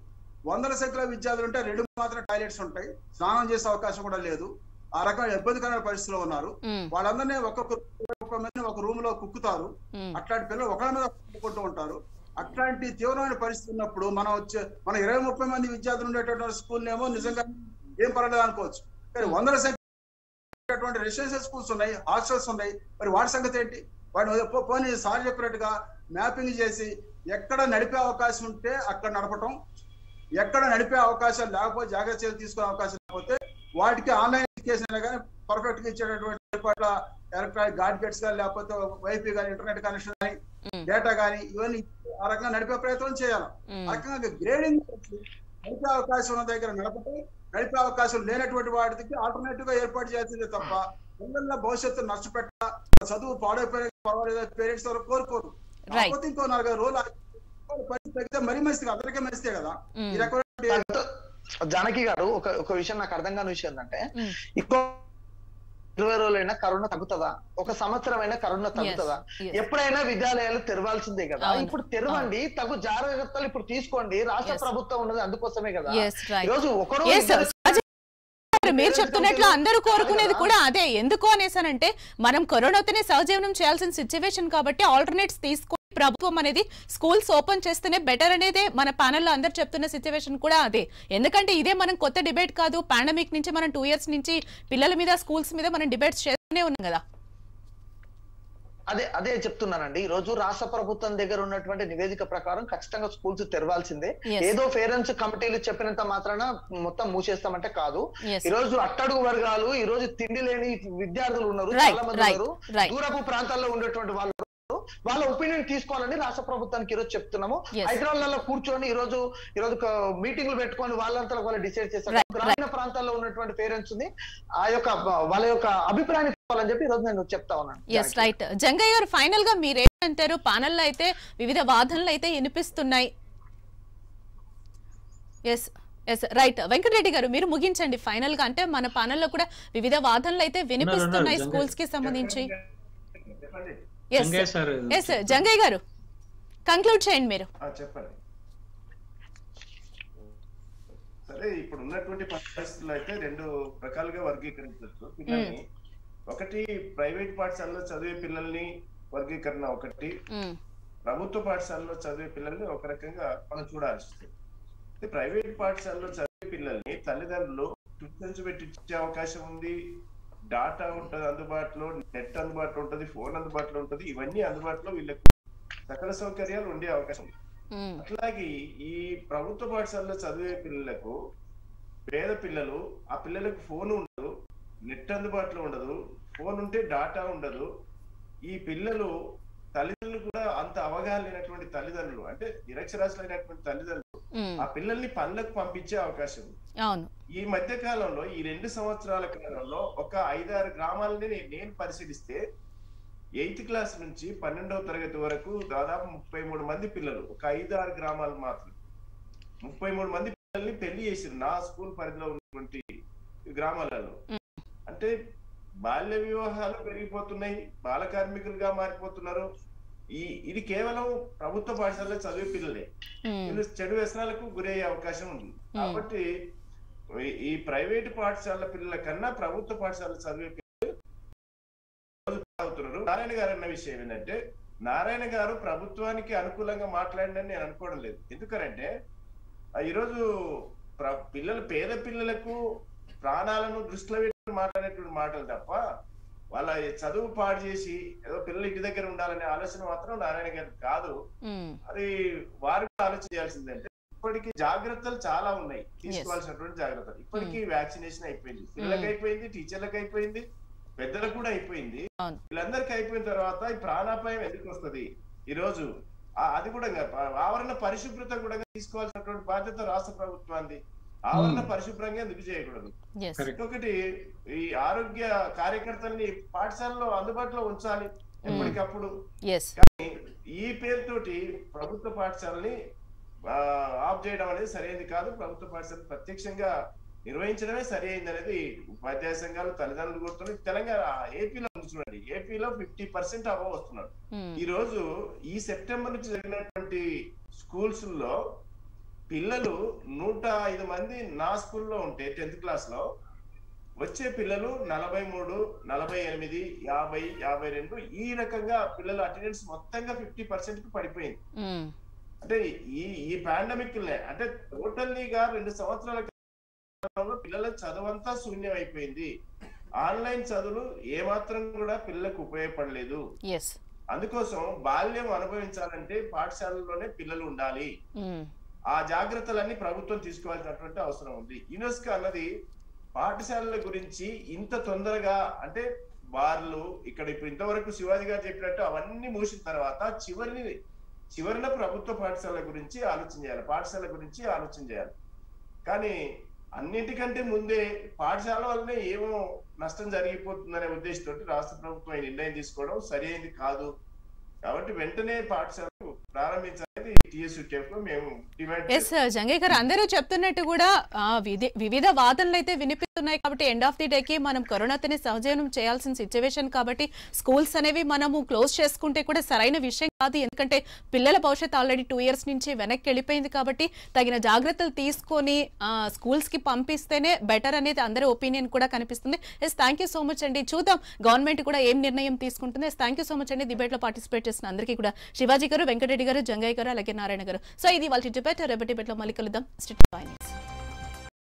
వందల సంఖ్యలో విద్యార్థులు ఉంటే రెండు మాత్రం టాయిలెట్స్ ఉంటాయి స్నానం చేసే అవకాశం కూడా లేదు ఆ రకమైన ఇబ్బందికరమైన పరిస్థితిలో ఉన్నారు ఉమ్, వాళ్ళందరినీ ఒక్కొక్క ఒక్కొక్క మందిని ఒక రూమ్ లో కుక్కుతారు ఉమ్, అట్లాంటి పిల్లలు ఒకళ్ళ మీద కుక్కుంటూ ఉంటారు అట్లాంటి తీవ్రమైన పరిస్థితి ఉన్నప్పుడు మనం వచ్చే మన ఇరవై ముప్పై మంది విద్యార్థులు ఉండేటటువంటి స్కూల్ ఏమో నిజంగా ఏం పర్వాలేదు అనుకోవచ్చు కానీ వందల సంఖ్య రెసిడెన్షియల్ స్కూల్స్ ఉన్నాయి హాస్టల్స్ ఉన్నాయి మరి వాటి సంగతి ఏంటి వాడిని పో- పోనీ సార్ చెప్పినట్టుగా మ్యాపింగ్ చేసి ఎక్కడ నడిపే అవకాశం ఉంటే అక్కడ నడపటం ఎక్కడ నడిపే అవకాశం లేకపోతే జాగ్రత్త చర్యలు తీసుకునే అవకాశం లేకపోతే వాటికి ఆన్లైన్ ఎడ్యుకేషన్ అయినా కానీ పర్ఫెక్ట్ గా ఇచ్చేటటువంటి ఏర్పాట్ల ఎలక్ట్రానిక్ గాడ్గెట్స్ కానీ లేకపోతే వైఫై కానీ ఇంటర్నెట్ కనెక్షన్ కానీ ఉమ్, డేటా కానీ ఇవన్నీ ఆ రకంగా నడిపే ప్రయత్నం చేయాలి ఉమ్. ఆ రకంగా గ్రేడింగ్ చేసి నడిపే అవకాశం ఉన్న దగ్గర నడపటం నడిపే అవకాశం లేనటువంటి వాటికి ఆల్టర్నేటివ్ గా ఏర్పాటు చేయాల్సిందే తప్ప పిల్లల భవిష్యత్తు నష్టపెట్ట చదువు పాడైపోయిన పర్వాలేదు పేరెంట్స్ ఎవరు కోరుకోరు Right. కాకపోతే ఇంకో నాలుగైదు రోజులు ఆగి పరిస్థితి తగ్గితే మరీ మంచిది అందరికీ మంచిదే కదా ఉమ్, ఈ రకమైన దాంతో జానకి గారు ఒక ఒక విషయం నాకు అర్థం కాని విషయం ఏంటంటే ఉమ్. ఇంకో ఇరవై రోజులైనా కరోనా తగ్గుతుందా ఒక సంవత్సరం అయినా కరోనా తగ్గుతుందా yes. ఎప్పుడైనా విద్యాలయాలు తెరవాల్సిందే కదా అవును. ఇప్పుడు తెరవండి తగు జాగ్రత్తలు ఇప్పుడు తీసుకోండి రాష్ట్ర Yes. ప్రభుత్వం ఉన్నది అందుకోసమే కదా Yes, right. ఈ రోజు ఒకరు Yes, sir. సహజ- మీరు చెప్తున్నట్లు అందరూ కోరుకునేది కూడా అదే ఎందుకు అనేసానంటే మనం కరోనాతోనే సహజీవనం చేయాల్సిన సిచ్యువేషన్ కాబట్టి ఆల్టర్నేట్స్ తీసుకొని ప్రభుత్వం అనేది స్కూల్స్ ఓపెన్ చేస్తేనే బెటర్ అనేదే మన ప్యానల్లో అందరు చెప్తున్న సిచ్యువేషన్ కూడా అదే ఎందుకంటే ఇదే మనం కొత్త డిబేట్ కాదు పాండమిక్ నుంచి మనం టూ ఇయర్స్ నుంచి పిల్లల మీద స్కూల్స్ మీద మనం డిబేట్స్ చేస్తూనే ఉన్నాం కదా అదే అదే చెప్తున్నానండి ఈ రోజు రాష్ట్ర ప్రభుత్వం దగ్గర ఉన్నటువంటి నివేదిక ప్రకారం ఖచ్చితంగా స్కూల్స్ తెరవాల్సిందే Yes. ఏదో పేరెంట్స్ కమిటీలు చెప్పినంత మాత్రాన మొత్తం మూసేస్తామంటే కాదు Yes. ఈ రోజు అట్టడుగు వర్గాలు ఈ రోజు తిండి లేని విద్యార్థులు ఉన్నారు Right, చాలా మంది right, ఉన్నారు right. దూరపు ప్రాంతాల్లో ఉండేటువంటి వాళ్ళు ఉన్నారు. వాళ్ళ ఒపీనియన్ తీసుకోవాలని రాష్ట్ర ప్రభుత్వానికి ఈ రోజు చెప్తున్నాము Yes. హైదరాబాద్ లో కూర్చొని ఈ రోజు ఈ రోజు మీటింగ్లు పెట్టుకొని వాళ్ళంతా వాళ్ళు డిసైడ్ చేస్తారు Right, గ్రామీణ ప్రాంతాల్లో ఉన్నటువంటి పేరెంట్స్ ని ఆ యొక్క వాళ్ళ యొక్క అభిప్రాయాన్ని తీసుకోవాలని చెప్పి ఈ రోజు నేను చెప్తా ఉన్నాను ఎస్ రైట్ జంగయ్య గారు ఫైనల్ గా మీరు ఏంటంటారు పానల్లో అయితే వివిధ వాదనలు అయితే వినిపిస్తున్నాయి ఎస్ ఎస్ రైట్ వెంకటరెడ్డి గారు మీరు ముగించండి ఫైనల్ గా అంటే మన పానల్లో కూడా వివిధ వాదనలు అయితే వినిపిస్తున్నాయి జంగయ్య. స్కూల్స్ కి సంబంధించి చెప్పండి yes Jangaiah sir yes Jangaiah గారు కంక్లూడ్ చేయండి మీరు ఆ, చెప్పండి సరే ఇప్పుడు ఉన్నటువంటి పరిస్థితుల్లో అయితే రెండు రకాలుగా వర్గీకరించవచ్చు పిల్లల్ని ఒకటి ప్రైవేట్ పాఠశాలలో చదివే పిల్లల్ని వర్గీకరణ ఒకటి మ్మ్. ప్రభుత్వ పాఠశాలలో చదివే పిల్లల్ని ఒక రకంగా మనం చూడాల్సి వస్తుంది అయితే ప్రైవేట్ పాఠశాలలో చదివే పిల్లల్ని తల్లిదండ్రులు ట్యూషన్స్ పెట్టించే అవకాశం ఉంది డాటా ఉంటుంది అందుబాటులో నెట్ అందుబాటులో ఉంటుంది ఫోన్ అందుబాటులో ఉంటుంది ఇవన్నీ అందుబాటులో వీళ్ళకు సకల సౌకర్యాలు ఉండే అవకాశం ఉంది మ్మ్. అట్లాగే ఈ ప్రభుత్వ పాఠశాలలో చదివే పిల్లలకు పేద పిల్లలు ఆ పిల్లలకు ఫోన్ ఉండదు నెట్ అందుబాటులో ఉండదు ఫోన్ ఉంటే డాటా ఉండదు ఈ పిల్లలు తల్లిదండ్రులు కూడా అంత అవగాహన లేనటువంటి తల్లిదండ్రులు అంటే నిరక్షరాస్యులైనటువంటి తల్లిదండ్రులు మ్మ్. ఆ పిల్లల్ని పనులకు పంపించే అవకాశం ఉంది అవును ఈ మధ్య కాలంలో ఈ రెండు సంవత్సరాల కాలంలో ఒక ఐదారు గ్రామాలని నే- నేను పరిశీలిస్తే ఎయిత్ క్లాస్ నుంచి పన్నెండవ తరగతి వరకు దాదాపు ముప్పై మూడు మంది పిల్లలు ఒక ఐదు ఆరు గ్రామాలు మాత్రం ముప్పై మూడు మంది పిల్లల్ని పెళ్లి చేసిరు నా స్కూల్ పరిధిలో ఉన్నటువంటి గ్రామాలలో అంటే బాల్య వివాహాలు పెరిగిపోతున్నాయి బాల కార్మికులుగా మారిపోతున్నారు ఈ ఇది కేవలం ప్రభుత్వ పాఠశాలలో చదివే పిల్లలే మ్మ్. వీళ్ళు చెడు వ్యసనాలకు గురయ్యే అవకాశం ఉంది కాబట్టి ఈ- ఈ ప్రైవేట్ పాఠశాల పిల్లల కన్నా ప్రభుత్వ పాఠశాల చదివే పిల్లలు రోజు అవుతున్నారు నారాయణ గారు అన్న విషయం ఏంటంటే నారాయణ గారు ప్రభుత్వానికి అనుకూలంగా మాట్లాడండి నేను అనుకోవడం లేదు ఎందుకనంటే ఆ ఈరోజు ప్ర- పిల్లలు పేద పిల్లలకు ప్రాణాలను దృష్టిలో పెట్టి మాట్లాడేటువంటి మాటలు తప్ప వాళ్ళ చదువు పాడు చేసి ఏదో పిల్లలు ఇంటి దగ్గర ఉండాలనే ఆలోచన మాత్రం నారాయణ గారు కాదు మ్మ్. అది వారు కూడా ఆలోచన చేయాల్సిందంటే ఇప్పటికి జాగ్రత్తలు చాలా ఉన్నాయి తీసుకోవాల్సినటువంటి జాగ్రత్తలు ఇప్పటికి వ్యాక్సినేషన్ అయిపోయింది పిల్లలకి అయిపోయింది టీచర్లకు అయిపోయింది పెద్దలకు కూడా అయిపోయింది అవును. వీళ్ళందరికీ అయిపోయిన తర్వాత ఈ ప్రాణాపాయం ఎందుకు వస్తది ఈ రోజు ఆ- అది కూడా ఇంకా ప- ఆవరణ పరిశుభ్రత కూడా తీసుకోవాల్సినటువంటి బాధ్యత రాష్ట్ర ప్రభుత్వాన్ని ఆవరణ పరిశుభ్రంగా ఎందుకు చేయకూడదు ఎస్ Correct. ఇంకొకటి ఈ ఆరోగ్య కార్యకర్తల్ని పాఠశాలలో అందుబాటులో ఉంచాలి ఎప్పటికప్పుడు ఎస్ ఈ పేరుతోటి ప్రభుత్వ పాఠశాలని ఆ, ఆఫ్ చేయడం అనేది సరైనది కాదు ప్రభుత్వ పాఠశాల ప్రత్యక్షంగా నిర్వహించడమే సరి అయింది అనేది ఉపాధ్యాయ సంఘాలు తల్లిదండ్రులు కోరుతున్నాయి తెలంగాణ ఏపీలో ఉంది చూడండి ఏపీలో ఫిఫ్టీ పర్సెంట్ అబవ్ వస్తున్నారు మ్మ్. ఈ రోజు ఈ సెప్టెంబర్ నుంచి జరిగినటువంటి స్కూల్స్ లో పిల్లలు నూట ఐదు మంది నా స్కూల్లో ఉంటే టెన్త్ క్లాస్ లో వచ్చే పిల్లలు నలభై మూడు నలభై ఎనిమిది యాభై యాభై రెండు ఈ రకంగా పిల్లల అటెండెన్స్ మొత్తంగా ఫిఫ్టీ పర్సెంట్ కి పడిపోయింది ఉమ్, అంటే ఈ ఈ పాండమిక్ అంటే టోటల్లీగా రెండు సంవత్సరాల కాలంలో పిల్లల చదువంతా శూన్యం అయిపోయింది ఆన్లైన్ చదువులు ఏమాత్రం కూడా పిల్లలకు ఉపయోగపడలేదు ఎస్ అందుకోసం బాల్యం అనుభవించాలంటే పాఠశాలలోనే పిల్లలు ఉండాలి ఉమ్, ఆ జాగ్రత్తలన్నీ ప్రభుత్వం తీసుకోవాల్సినటువంటి అవసరం ఉంది యునెస్కో అన్నది పాఠశాలల గురించి ఇంత తొందరగా అంటే బార్లు ఇక్కడ ఇప్పుడు ఇంతవరకు శివాజీ గారు చెప్పినట్టు అవన్నీ మూసిన తర్వాత చివరిని చివరిన ప్రభుత్వ పాఠశాలల గురించి ఆలోచన చేయాలి పాఠశాల గురించి ఆలోచన చేయాలి కానీ అన్నిటికంటే ముందే పాఠశాల వల్లనే ఏమో నష్టం జరిగిపోతుందనే ఉద్దేశంతో రాష్ట్ర ప్రభుత్వం ఈ నిర్ణయం తీసుకోవడం సరైనది కాదు కాబట్టి వెంటనే పాఠశాలను ప్రారంభించాలని టీఎస్యూటీఎఫ్ లో మేము డిమాండ్ ఎస్ జంగయ్య గారు అందరూ చెప్తున్నట్టు కూడా ఆ, విధి- వివిధ వాదనలు అయితే వినిపిస్తున్నాయి కాబట్టి ఎండ్ ఆఫ్ ది డేకి మనం కరోనాతోనే సహజీవనం చేయాల్సిన సిచ్యువేషన్ కాబట్టి స్కూల్స్ అనేవి మనము క్లోజ్ చేసుకుంటే కూడా సరైన విషయం కాదు ఎందుకంటే పిల్లల భవిష్యత్తు ఆల్రెడీ టూ ఇయర్స్ నుంచి వెనక్కి వెళ్ళిపోయింది కాబట్టి తగిన జాగ్రత్తలు తీసుకొని ఆ, schools కి పంపిస్తేనే బెటర్ అనేది అందరి ఒపీనియన్ కూడా కనిపిస్తుంది yes thank you so much అండి చూద్దాం గవర్నమెంట్ కూడా ఏం నిర్ణయం తీసుకుంటుంది yes thank you so much అండి డిబేట్లో పార్టిసిపేట్ చేసిన అందరికీ కూడా శివాజీ గారు వెంకటరెడ్డి గారు జంగయ్య గారు అలాగే నారాయణ గారు సో ఇది వాళ్ళ డిబేట్ రేపటి డిబేట్లో మళ్ళీ కలుద్దాం స్టేట్ ఫైనాన్స్